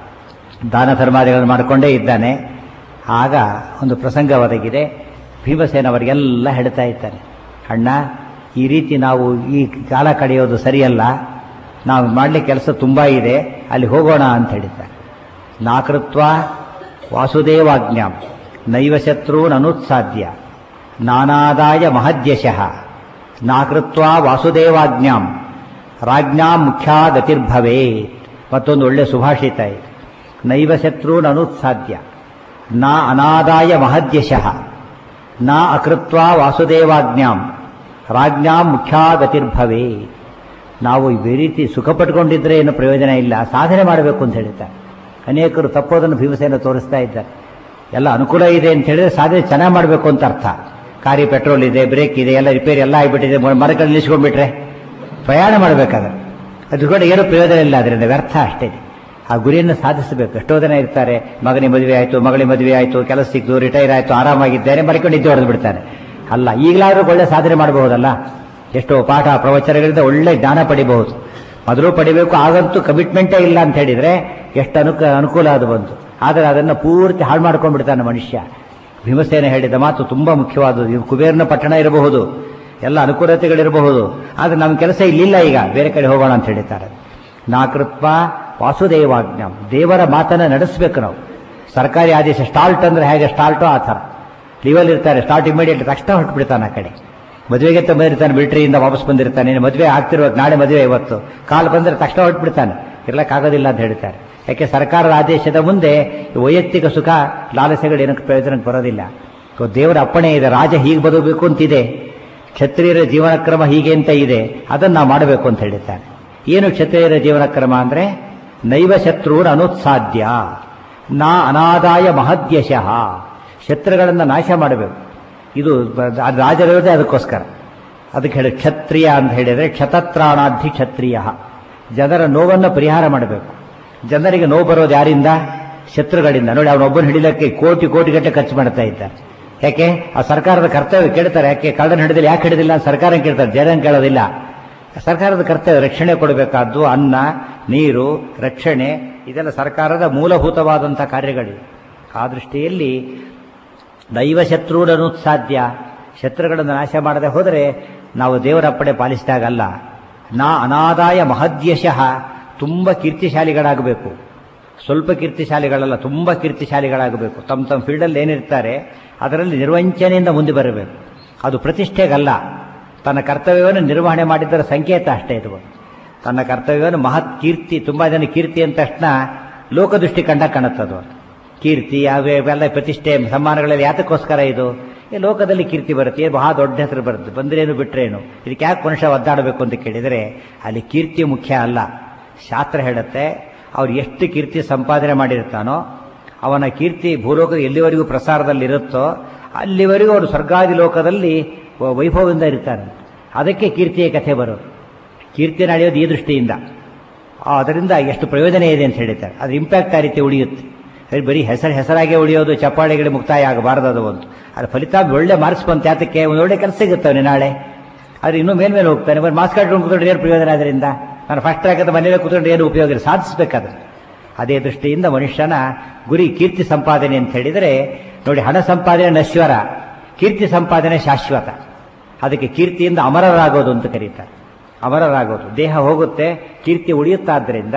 ದಾನ ಧರ್ಮಾದಿಗಳನ್ನು ಮಾಡಿಕೊಂಡೇ ಇದ್ದಾನೆ ಆಗ ಒಂದು ಪ್ರಸಂಗ ಒದಗಿದೆ ಭೀಮಸೇನ ಅವರಿಗೆಲ್ಲ ಹೇಳ್ತಾ ಇದ್ದಾನೆ ಅಣ್ಣ ಈ ರೀತಿ ನಾವು ಈ ಕಾಲ ಕಳೆಯೋದು ಸರಿಯಲ್ಲ ನಾವು ಮಾಡಲಿಕ್ಕೆ ಕೆಲಸ ತುಂಬ ಇದೆ ಅಲ್ಲಿ ಹೋಗೋಣ ಅಂತ ಹೇಳಿದ್ದಾರೆ ನಾಕೃತ್ವ ವಾಸುದೇವಾಜ್ಞಾಂ ನೈವ ಶತ್ರುನ್ ಅನುತ್ಸಾಧ್ಯ ನಾನಾದಾಯ ಮಹದ್ಯಶಃ ನಾಕೃತ್ವ ವಾಸುದೇವಾಜ್ಞಾಂ ರಾಜ್ಞಾಂ ಮುಖ್ಯಾ ಗತಿರ್ಭವೇ ಮತ್ತೊಂದು ಒಳ್ಳೆ ಸುಭಾಷಿತ ಇದೆ ನೈವ ಶತ್ರುನ್ ಅನುತ್ಸಾಧ್ಯ ನಾ ಅನಾದಾಯ ಮಹದ್ಯಶಃ ನಾ ಅಕೃತ್ವ ವಾಸುದೇವಾಜ್ಞಾಂ ರಾಜ್ಞಾಂ ಮುಖ್ಯಾ ಗತಿರ್ಭವೇ ನಾವು ಈ ರೀತಿ ಸುಖ ಪಟ್ಕೊಂಡಿದ್ರೆ ಏನು ಪ್ರಯೋಜನ ಇಲ್ಲ ಸಾಧನೆ ಮಾಡಬೇಕು ಅಂತ ಹೇಳ್ತಾರೆ ಅನೇಕರು ತಪ್ಪೋದನ್ನು ಭೀಮಸೇನ ತೋರಿಸ್ತಾ ಇದ್ದಾರೆ ಎಲ್ಲ ಅನುಕೂಲ ಇದೆ ಅಂತ ಹೇಳಿದ್ರೆ ಸಾಧನೆ ಚೆನ್ನಾಗಿ ಮಾಡಬೇಕು ಅಂತ ಅರ್ಥ ಕಾರಿ ಪೆಟ್ರೋಲ್ ಇದೆ ಬ್ರೇಕ್ ಇದೆ ಎಲ್ಲ ರಿಪೇರಿ ಎಲ್ಲ ಆಗಿಬಿಟ್ಟಿದೆ ಮರಗಳು ನಿಲ್ಲಿಸ್ಕೊಂಡ್ಬಿಟ್ರೆ ಪ್ರಯಾಣ ಮಾಡಬೇಕಾದ್ರೆ ಅದ್ರ ಕೂಡ ಏನು ಪ್ರಯೋಜನ ಇಲ್ಲ ಅದರಿಂದ ವ್ಯರ್ಥ ಅಷ್ಟೇ ಆ ಗುರಿಯನ್ನು ಸಾಧಿಸಬೇಕು ಎಷ್ಟೋ ಜನ ಇರ್ತಾರೆ ಮಗನಿಗೆ ಮದುವೆ ಆಯಿತು ಮಗಳಿಗೆ ಮದುವೆ ಆಯಿತು ಕೆಲಸ ಸಿಕ್ತು ರಿಟೈರ್ ಆಯಿತು ಆರಾಮಾಗಿದ್ದೇನೆ ಮರಿಕೊಂಡು ನಿದ್ದೆ ಹೊಡೆದು ಬಿಡ್ತಾರೆ ಅಲ್ಲ ಈಗಲಾದರೂ ಒಳ್ಳೆ ಸಾಧನೆ ಮಾಡಬಹುದಲ್ಲ ಎಷ್ಟೋ ಪಾಠ ಪ್ರವಚನಗಳಿಂದ ಒಳ್ಳೆ ಜ್ಞಾನ ಪಡಿಬಹುದು ಮೊದಲು ಪಡಿಬೇಕು ಆಗಂತೂ ಕಮಿಟ್ಮೆಂಟೇ ಇಲ್ಲ ಅಂತ ಹೇಳಿದ್ರೆ ಎಷ್ಟು ಅನುಕ ಅನುಕೂಲ ಅದು ಬಂತು ಆದರೆ ಅದನ್ನು ಪೂರ್ತಿ ಹಾಳು ಮಾಡ್ಕೊಂಡ್ಬಿಡ್ತಾನೆ ಮನುಷ್ಯ ಭೀಮಸೇನ ಹೇಳಿದ ಮಾತು ತುಂಬ ಮುಖ್ಯವಾದದ್ದು ಇದು ಕುಬೇರನ ಪಟ್ಟಣ ಇರಬಹುದು ಎಲ್ಲ ಅನುಕೂಲತೆಗಳಿರಬಹುದು ಆದರೆ ನಮ್ಮ ಕೆಲಸ ಇಲ್ಲಿಲ್ಲ ಈಗ ಬೇರೆ ಕಡೆ ಹೋಗೋಣ ಅಂತ ಹೇಳಿದ್ದಾರೆ ನಾಕೃತ್ವ ವಾಸುದೇವಾಜ್ಞಾಂ ದೇವರ ಮಾತನ್ನು ನಡೆಸಬೇಕು ನಾವು ಸರ್ಕಾರಿ ಆದೇಶ ಸ್ಟಾಲ್ಟ್ ಅಂದ್ರೆ ಹೇಗೆ ಸ್ಟಾಲ್ಟೋ ಆ ಥರ ಲೀವಲ್ಲಿ ಇರ್ತಾರೆ ಸ್ಟಾರ್ಟ್ ಇಮಿಡಿಯೇಟ್ ತಕ್ಷಣ ಹೊರಟ್ಬಿಡ್ತಾನೆ ಆ ಕಡೆ ಮದುವೆಗೆ ಬಂದಿರ್ತಾನೆ ಮಿಲಿಟರಿಯಿಂದ ವಾಪಸ್ ಬಂದಿರ್ತಾನೆ ಇನ್ನು ಮದುವೆ ಆಗ್ತಿರ್ಬೇಕು ನಾಳೆ ಮದುವೆ ಇವತ್ತು ಕಾಲ್ ಬಂದರೆ ತಕ್ಷಣ ಹೊರಟ್ಬಿಡ್ತಾನೆ ಇರ್ಲಕ್ಕಾಗೋದಿಲ್ಲ ಅಂತ ಹೇಳ್ತಾರೆ ಯಾಕೆ ಸರ್ಕಾರದ ಆದೇಶದ ಮುಂದೆ ವೈಯಕ್ತಿಕ ಸುಖ ಲಾಲಸೆಗಳು ಏನಕ್ಕೆ ಪ್ರಯೋಜನಕ್ಕೆ ಬರೋದಿಲ್ಲ ದೇವರ ಅಪ್ಪಣೆ ಇದೆ ರಾಜ ಹೀಗೆ ಬದುಕಬೇಕು ಅಂತಿದೆ ಕ್ಷತ್ರಿಯರ ಜೀವನ ಕ್ರಮ ಹೀಗೆ ಅಂತ ಇದೆ ಅದನ್ನು ನಾವು ಮಾಡಬೇಕು ಅಂತ ಹೇಳಿದ್ದಾನೆ ಏನು ಕ್ಷತ್ರಿಯರ ಜೀವನ ಕ್ರಮ ಅಂದರೆ ನೈವ ಶತ್ರುರ ಅನುತ್ಸಾಧ್ಯ ನಾ ಅನಾದಾಯ ಮಹದ್ಯಶಃ ಶತ್ರುಗಳನ್ನು ನಾಶ ಮಾಡಬೇಕು ಇದು ಬ- ಅದು ರಾಜರಿರೋದೇ ಅದಕ್ಕೋಸ್ಕರ ಅದಕ್ಕೆ ಹೇಳಿ ಕ್ಷತ್ರಿಯ ಅಂತ ಹೇಳಿದರೆ ಕ್ಷತತ್ರಾಣಾಧಿ ಕ್ಷತ್ರಿಯ ಜನರ ನೋವನ್ನು ಪರಿಹಾರ ಮಾಡಬೇಕು ಜನರಿಗೆ ನೋವು ಬರೋದು ಯಾರಿಂದ ಶತ್ರುಗಳಿಂದ ನೋಡಿ ಅವನೊಬ್ಬನ ಹಿಡಿಲಕ್ಕೆ ಕೋಟಿ ಕೋಟಿ ಗಟ್ಟಲೆ ಖರ್ಚು ಮಾಡ್ತಾ ಇದ್ದಾರೆ ಯಾಕೆ ಆ ಸರ್ಕಾರದ ಕರ್ತವ್ಯ ಕೇಳ್ತಾರೆ ಯಾಕೆ ಕಳ್ಳನ ಹಿಡಿದಿಲ್ಲ ಯಾಕೆ ಹಿಡಿದಿಲ್ಲ ಅಂತ ಸರ್ಕಾರ ಕೇಳ್ತಾರೆ ಜನ ಕೇಳೋದಿಲ್ಲ ಸರ್ಕಾರದ ಕರ್ತವ್ಯ ರಕ್ಷಣೆ ಕೊಡಬೇಕಾದ್ದು ಅನ್ನ ನೀರು ರಕ್ಷಣೆ ಇದೆಲ್ಲ ಸರ್ಕಾರದ ಮೂಲಭೂತವಾದಂಥ ಕಾರ್ಯಗಳಿವೆ ಆ ದೃಷ್ಟಿಯಲ್ಲಿ ದೈವ ಶತ್ರುಡನು ಸಾಧ್ಯ ಶತ್ರುಗಳನ್ನು ನಾಶ ಮಾಡದೆ ಹೋದರೆ ನಾವು ದೇವರ ಅಪ್ಪಣೆ ಪಾಲಿಸಿದಾಗಲ್ಲ ನಾ ಅನಾದಾಯ ಮಹದ್ಯಶಃ ತುಂಬ ಕೀರ್ತಿಶಾಲಿಗಳಾಗಬೇಕು ಸ್ವಲ್ಪ ಕೀರ್ತಿಶಾಲಿಗಳಲ್ಲ ತುಂಬ ಕೀರ್ತಿಶಾಲಿಗಳಾಗಬೇಕು ತಮ್ಮ ತಮ್ಮ ಫೀಲ್ಡಲ್ಲಿ ಏನಿರ್ತಾರೆ ಅದರಲ್ಲಿ ನಿರ್ವಂಚನೆಯಿಂದ ಮುಂದೆ ಬರಬೇಕು ಅದು ಪ್ರತಿಷ್ಠೆಗಲ್ಲ ತನ್ನ ಕರ್ತವ್ಯವನ್ನು ನಿರ್ವಹಣೆ ಮಾಡಿದ್ದರ ಸಂಕೇತ ಅಷ್ಟೇ ಇದು ತನ್ನ ಕರ್ತವ್ಯವನ್ನು ಮಹತ್ ಕೀರ್ತಿ ತುಂಬ ಜನ ಕೀರ್ತಿ ಅಂದ ತಕ್ಷಣ ಲೋಕದೃಷ್ಟಿ ಕಂಡ ಕಾಣುತ್ತದು ಕೀರ್ತಿ ಅವೇ ಇವೆಲ್ಲ ಪ್ರತಿಷ್ಠೆ ಸಮ್ಮಾನಗಳಲ್ಲಿ ಯಾತಕ್ಕೋಸ್ಕರ ಇದು ಈ ಲೋಕದಲ್ಲಿ ಕೀರ್ತಿ ಬರುತ್ತೆ ಏನು ಬಹಳ ದೊಡ್ಡ ಹೆಸರು ಬರುತ್ತೆ ಬಂದ್ರೇನು ಬಿಟ್ರೇನು ಇದಕ್ಕೆ ಯಾಕೆ ಮನುಷ್ಯ ಒದ್ದಾಡಬೇಕು ಅಂತ ಕೇಳಿದರೆ ಅಲ್ಲಿ ಕೀರ್ತಿ ಮುಖ್ಯ ಅಲ್ಲ ಶಾಸ್ತ್ರ ಹೇಳುತ್ತೆ ಅವ್ರು ಎಷ್ಟು ಕೀರ್ತಿ ಸಂಪಾದನೆ ಮಾಡಿರ್ತಾನೋ ಅವನ ಕೀರ್ತಿ ಭೂಲೋಕದ ಎಲ್ಲಿವರೆಗೂ ಪ್ರಸಾರದಲ್ಲಿರುತ್ತೋ ಅಲ್ಲಿವರೆಗೂ ಅವರು ಸ್ವರ್ಗಾದಿ ಲೋಕದಲ್ಲಿ ವ- ವೈಭವದಿಂದ ಇರ್ತಾನೆ ಅದಕ್ಕೆ ಕೀರ್ತಿಯ ಕಥೆ ಬರೋದು ಕೀರ್ತಿ ನಡೆಯೋದು ಈ ದೃಷ್ಟಿಯಿಂದ ಅದರಿಂದ ಎಷ್ಟು ಪ್ರಯೋಜನ ಇದೆ ಅಂತ ಹೇಳಿದ್ದಾರೆ ಅದ್ರ ಇಂಪ್ಯಾಕ್ಟ್ ಆ ರೀತಿ ಉಳಿಯುತ್ತೆ ಅದು ಬರೀ ಹೆಸರು ಹೆಸರಾಗೆ ಉಳಿಯೋದು ಚಪ್ಪಾಳೆಗಳಿಗೆ ಮುಕ್ತಾಯ ಆಗಬಾರದು ಅದು ಒಂದು ಅದ್ರ ಫಲಿತಾಂಶ ಒಳ್ಳೆ ಮಾರ್ಕ್ಸ್ ಬಂತ ಯಾತಕ್ಕೆ ಒಂದು ಒಳ್ಳೆ ಕೆಲಸ ಸಿಗುತ್ತವನೆ ನಾಳೆ ಆದ್ರೆ ಇನ್ನೂ ಮೇಲ್ಮೇಲೆ ಹೋಗ್ತಾನೆ ಬರೀ ಮಾರ್ಕ್ಸ್ ಕಾರ್ಡ್ ಕೂತ್ಕೊಂಡ್ರೆ ಏನು ಪ್ರಯೋಜನ ಅದರಿಂದ ನಾನು ಫಸ್ಟ್ ರ್ಯಾಂಕ್ ಮನೇಲೆ ಕೂತ್ಕೊಂಡು ಏನು ಉಪಯೋಗ ಇಲ್ಲ ಸಾಧಿಸಬೇಕಾದ್ರೆ ಅದೇ ದೃಷ್ಟಿಯಿಂದ ಮನುಷ್ಯನ ಗುರಿ ಕೀರ್ತಿ ಸಂಪಾದನೆ ಅಂತ ಹೇಳಿದರೆ ನೋಡಿ ಹಣ ಸಂಪಾದನೆ ನಶ್ವರ ಕೀರ್ತಿ ಸಂಪಾದನೆ ಶಾಶ್ವತ ಅದಕ್ಕೆ ಕೀರ್ತಿಯಿಂದ ಅಮರರಾಗೋದು ಅಂತ ಕರೀತಾರೆ ಅಮರರಾಗೋದು ದೇಹ ಹೋಗುತ್ತೆ ಕೀರ್ತಿ ಉಳಿಯುತ್ತಾದ್ದರಿಂದ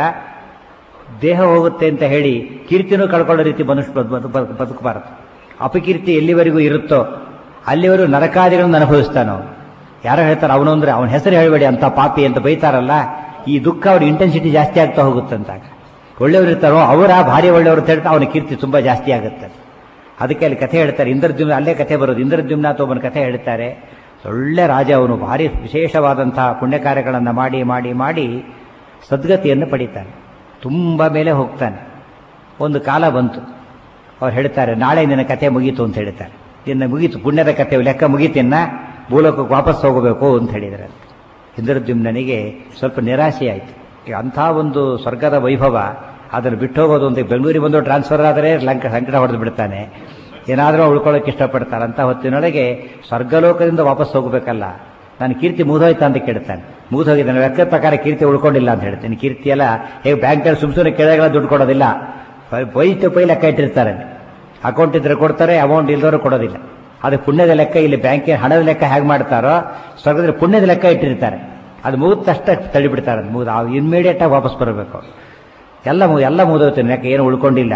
ದೇಹ ಹೋಗುತ್ತೆ ಅಂತ ಹೇಳಿ ಕೀರ್ತಿನೂ ಕಳ್ಕೊಳ್ಳೋ ರೀತಿ ಮನುಷ್ಯ ಬದು- ಬದು- ಬದು- ಬದುಕಬಾರದು ಅಪಕೀರ್ತಿ ಎಲ್ಲಿವರೆಗೂ ಇರುತ್ತೋ ಅಲ್ಲಿವರೆಗೂ ನರಕಾದಿಗಳನ್ನು ಅನುಭವಿಸ್ತಾನೋ ಯಾರೋ ಹೇಳ್ತಾರೆ ಅವನು ಅಂದ್ರೆ ಅವನ ಹೆಸರು ಹೇಳಬೇಡಿ ಅಂತ ಪಾಪಿ ಅಂತ ಬೈತಾರಲ್ಲ ಈ ದುಃಖ ಅವ್ರ ಇಂಟೆನ್ಸಿಟಿ ಜಾಸ್ತಿ ಆಗ್ತಾ ಹೋಗುತ್ತಂತಾಗ ಒಳ್ಳೆಯವರು ಇರ್ತಾರೋ ಅವರ ಭಾರಿ ಒಳ್ಳೆಯವರು ಅಂತ ಹೇಳ್ತಾ ಅವನ ಕೀರ್ತಿ ತುಂಬಾ ಜಾಸ್ತಿ ಆಗುತ್ತೆ ಅದಕ್ಕೆ ಅಲ್ಲಿ ಕಥೆ ಹೇಳ್ತಾರೆ ಇಂದ್ರದ್ಯುಮ್ನ ಅಲ್ಲೇ ಕಥೆ ಬರೋದು ಇಂದ್ರದ್ಯುಮ್ನ ಅಂತ ಒಬ್ಬನ ಕಥೆ ಹೇಳ್ತಾರೆ ಒಳ್ಳೆ ರಾಜ ಅವನು ಭಾರಿ ವಿಶೇಷವಾದಂತಹ ಪುಣ್ಯ ಕಾರ್ಯಗಳನ್ನು ಮಾಡಿ ಮಾಡಿ ಮಾಡಿ ಸದ್ಗತಿಯನ್ನು ಪಡಿತಾನೆ ತುಂಬ ಮೇಲೆ ಹೋಗ್ತಾನೆ ಒಂದು ಕಾಲ ಬಂತು ಅವ್ರು ಹೇಳ್ತಾರೆ ನಾಳೆ ನಿನ್ನ ಕಥೆ ಮುಗೀತು ಅಂತ ಹೇಳ್ತಾರೆ ನಿನ್ನ ಮುಗೀತು ಪುಣ್ಯದ ಕಥೆ ಲೆಕ್ಕ ಮುಗೀತಿನ್ನ ಭೂಲೋಕಕ್ಕೆ ವಾಪಸ್ ಹೋಗಬೇಕು ಅಂತ ಹೇಳಿದರೆ ಇಂದ್ರದ್ಯುಮ್ನನಿಗೆ ಸ್ವಲ್ಪ ನಿರಾಶೆ ಆಯಿತು ಈಗ ಅಂಥ ಒಂದು ಸ್ವರ್ಗದ ವೈಭವ ಅದನ್ನು ಬಿಟ್ಟು ಹೋಗೋದು ಅಂತ ಬೆಂಗಳೂರಿಗೆ ಬಂದು ಟ್ರಾನ್ಸ್ಫರ್ ಆದರೆ ಲಂಕ ಸಂಕಟ ಹೊಡೆದು ಬಿಡ್ತಾನೆ ಏನಾದರೂ ಉಳ್ಕೊಳ್ಳೋಕೆ ಇಷ್ಟಪಡ್ತಾರೆ ಅಂತ ಹೊತ್ತಿನೊಳಗೆ ಸ್ವರ್ಗಲೋಕದಿಂದ ವಾಪಸ್ ಹೋಗಬೇಕಲ್ಲ ನಾನು ಕೀರ್ತಿ ಮುಗಿದೋಯ್ತಾ ಅಂತ ಕೇಳ್ತಾನೆ ಮುಗಿದೋಗಿದ್ದಾನೆ ಲೆಕ್ಕದ ಪ್ರಕಾರ ಕೀರ್ತಿ ಉಳ್ಕೊಂಡಿಲ್ಲ ಅಂತ ಹೇಳ್ತೀನಿ ಕೀರ್ತಿ ಎಲ್ಲ ಹೇಗೆ ಬ್ಯಾಂಕಲ್ಲಿ ಸುಮ್ ಸುಮ್ಮನೆ ಕೇಳಿದಾಗ ದುಡ್ಡು ಕೊಡೋದಿಲ್ಲ ಪೈ ಟು ಪೈ ಲೆಕ್ಕ ಇಟ್ಟಿರ್ತಾರೆ ಅಕೌಂಟ್ ಇದ್ರೆ ಕೊಡ್ತಾರೆ ಅಮೌಂಟ್ ಇಲ್ದವರು ಕೊಡೋದಿಲ್ಲ ಅದು ಪುಣ್ಯದ ಲೆಕ್ಕ ಇಲ್ಲಿ ಬ್ಯಾಂಕಿನ ಹಣದ ಲೆಕ್ಕ ಹೇಗೆ ಮಾಡ್ತಾರೋ ಸ್ವರ್ಗದಲ್ಲಿ ಪುಣ್ಯದ ಲೆಕ್ಕ ಇಟ್ಟಿರ್ತಾರೆ ಅದು ಮುಗಿದ ತಕ್ಷಣ ತಳ್ಳಿಬಿಡ್ತಾರೆ ಮುಗಿದ ಇಮ್ಮಿಡಿಯೇಟ್ ಆಗಿ ವಾಪಸ್ ಬರಬೇಕು ಎಲ್ಲ ಮು ಎಲ್ಲ ಮುಗಿದೋಗ್ತೀನಿ ಲೆಕ್ಕ ಏನು ಉಳ್ಕೊಂಡಿಲ್ಲ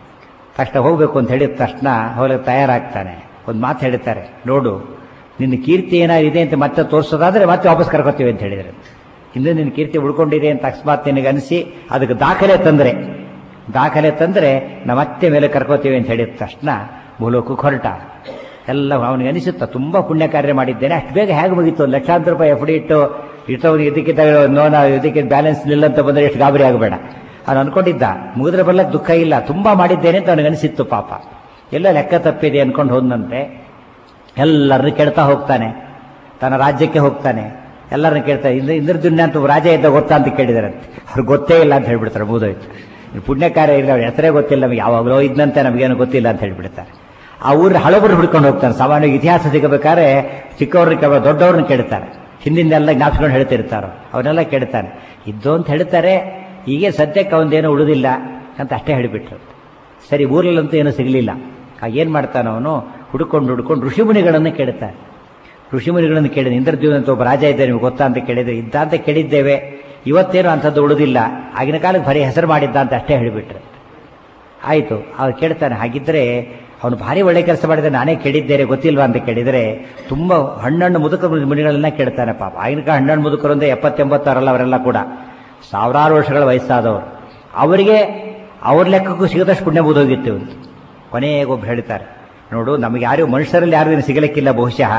ತಕ್ಷಣ ಹೋಗಬೇಕು ಅಂತ ಹೇಳಿದ ತಕ್ಷಣ ಹೋಗಲಿಕ್ಕೆ ತಯಾರಾಗ್ತಾನೆ ಒಂದು ಮಾತು ಹೇಳ್ತಾರೆ ನೋಡು ನಿನ್ನ ಕೀರ್ತಿ ಏನಾಗಿದೆ ಅಂತ ಮತ್ತೆ ತೋರಿಸೋದಾದ್ರೆ ಮತ್ತೆ ವಾಪಸ್ ಕರ್ಕೋತೀವಿ ಅಂತ ಹೇಳಿದರೆ ಇಂದು ನಿನ್ನ ಕೀರ್ತಿ ಉಳ್ಕೊಂಡಿದೆ ಅಂತ ಅಕಸ್ಮಾತ್ ನಿನಗೆ ಅನಿಸಿ ಅದಕ್ಕೆ ದಾಖಲೆ ತಂದರೆ ದಾಖಲೆ ತಂದರೆ ನಾವು ಮತ್ತೆ ಮೇಲೆ ಕರ್ಕೋತೀವಿ ಅಂತ ಹೇಳಿದ ತಕ್ಷಣ ಭೂಲೋಕಕ್ಕೆ ಹೊರಟ ಎಲ್ಲ ಅವನಿಗೆ ಅನಿಸುತ್ತ ತುಂಬ ಪುಣ್ಯ ಕಾರ್ಯ ಮಾಡಿದ್ದೇನೆ ಅಷ್ಟು ಬೇಗ ಹೇಗೆ ಮುಗೀತು ಲಕ್ಷಾಂತರ ರೂಪಾಯಿ ಎಫ್ ಡಿ ಇಟ್ಟು ಇಟ್ಟವನು ಇದಕ್ಕಿಂತ ನೋನ ಇದಕ್ಕೆ ಬ್ಯಾಲೆನ್ಸ್ ಇಲ್ಲ ಅಂತ ಬಂದರೆ ಎಷ್ಟು ಗಾಬರಿ ಆಗಬೇಡ ಅವನು ಅನ್ಕೊಂಡಿದ್ದ ಮುಗಿದ್ರೆ ಬರ್ಲಕ್ಕೆ ದುಃಖ ಇಲ್ಲ ತುಂಬಾ ಮಾಡಿದ್ದೇನೆ ಅಂತ ಅವನಿಗೆ ಅನಿಸಿತ್ತು ಪಾಪ ಎಲ್ಲ ಲೆಕ್ಕ ತಪ್ಪಿದೆ ಅನ್ಕೊಂಡು ಹೋದಂತೆ ಎಲ್ಲರನ್ನು ಕೇಳ್ತಾ ಹೋಗ್ತಾನೆ ತನ್ನ ರಾಜ್ಯಕ್ಕೆ ಹೋಗ್ತಾನೆ ಎಲ್ಲರನ್ನ ಕೇಳ್ತಾರೆ ಇಂದ್ರ ಇಂದ್ರದುನ್ಯ ಅಂತ ಒಬ್ಬ ರಾಜ ಇದ್ದ ಗೊತ್ತಾ ಅಂತ ಕೇಳಿದಾರಂತೆ ಅವ್ರಿಗೆ ಗೊತ್ತೇ ಇಲ್ಲ ಅಂತ ಹೇಳ್ಬಿಡ್ತಾರೆ ಮುಗಿದೋಯ್ತು ಪುಣ್ಯ ಕಾರ್ಯ ಇಲ್ಲ ಅವ್ರ ಹೆಸರೇ ಗೊತ್ತಿಲ್ಲ ನಮಗೆ ಯಾವಾಗಲೋ ಇದ್ದಂತೆ ನಮಗೇನು ಗೊತ್ತಿಲ್ಲ ಅಂತ ಹೇಳ್ಬಿಡ್ತಾರೆ ಆ ಊರ ಹಳಬರು ಹಿಡ್ಕೊಂಡು ಹೋಗ್ತಾನೆ ಸಾಮಾನ್ಯವಾಗಿ ಇತಿಹಾಸ ಸಿಗಬೇಕಾದ್ರೆ ಚಿಕ್ಕವ್ರನ್ನ ಕೇಳ ದೊಡ್ಡವ್ರನ್ನ ಕೇಳ್ತಾರೆ ಹಿಂದಿಂದೆಲ್ಲ ಜ್ಞಾಪಿಸ್ಕೊಂಡು ಹೇಳ್ತಿರ್ತಾರೋ ಅವನ್ನೆಲ್ಲ ಕೇಳ್ತಾನೆ ಇದ್ದು ಅಂತ ಹೇಳ್ತಾರೆ ಹೀಗೆ ಸದ್ಯಕ್ಕೆ ಅವನದೇನೋ ಉಳಿದಿಲ್ಲ ಅಂತ ಅಷ್ಟೇ ಹೇಳಿಬಿಟ್ರು ಸರಿ ಊರಲ್ಲಂತೂ ಏನೂ ಸಿಗಲಿಲ್ಲ ಆಗ ಏನು ಮಾಡ್ತಾನೆ ಅವನು ಹುಡ್ಕೊಂಡು ಹುಡ್ಕೊಂಡು ಋಷಿಮುನಿಗಳನ್ನು ಕೇಳ್ತಾನೆ ಋಷಿಮುನಿಗಳನ್ನು ಕೇಳಿದ ಇಂದ್ರದ್ಯೂನ್ ಅಂತ ಒಬ್ಬ ರಾಜ ಇದ್ದ ನಿಮ್ಗೆ ಗೊತ್ತಾ ಅಂತ ಕೇಳಿದ್ರೆ ಇದ್ದ ಅಂತ ಕೇಳಿದ್ದೇವೆ ಇವತ್ತೇನು ಅಂಥದ್ದು ಉಳಿದಿಲ್ಲ ಆಗಿನ ಕಾಲಕ್ಕೆ ಬರೀ ಹೆಸರು ಮಾಡಿದ್ದ ಅಂತ ಅಷ್ಟೇ ಹೇಳಿಬಿಟ್ರೆ ಆಯಿತು ಅವ್ರು ಕೇಳ್ತಾನೆ ಹಾಗಿದ್ರೆ ಅವನು ಭಾರಿ ಒಳ್ಳೆ ಕೆಲಸ ಮಾಡಿದ್ರೆ ನಾನೇ ಕೇಳಿದ್ದೇನೆ ಗೊತ್ತಿಲ್ವಾ ಅಂತ ಕೇಳಿದರೆ ತುಂಬ ಹಣ್ಣಣ್ಣು ಮುದುಕ ಮುನಿಗಳನ್ನ ಕೇಳ್ತಾನೆ ಪಾಪ ಆಗಿನ ಕಾಲ ಹಣ್ಣಣ್ಣು ಮುದುಕರು ಅಂದರೆ ಎಪ್ಪತ್ತೆಂಬತ್ತಾರಲ್ಲ ಅವರೆಲ್ಲ ಕೂಡ ಸಾವಿರಾರು ವರ್ಷಗಳ ವಯಸ್ಸಾದವರು ಅವರಿಗೆ ಅವ್ರ ಲೆಕ್ಕಕ್ಕೂ ಸಿಗದಷ್ಟು ಪುಣ್ಯ ಮುಗಿದೋಗಿತ್ತು ಅಂತ ಕೊನೆಗೊಬ್ಬರು ಹೇಳ್ತಾರೆ ನೋಡು ನಮಗೆ ಯಾರು ಮನುಷ್ಯರಲ್ಲಿ ಯಾರು ಇನ್ನು ಸಿಗಲಿಕ್ಕಿಲ್ಲ ಬಹುಶಃ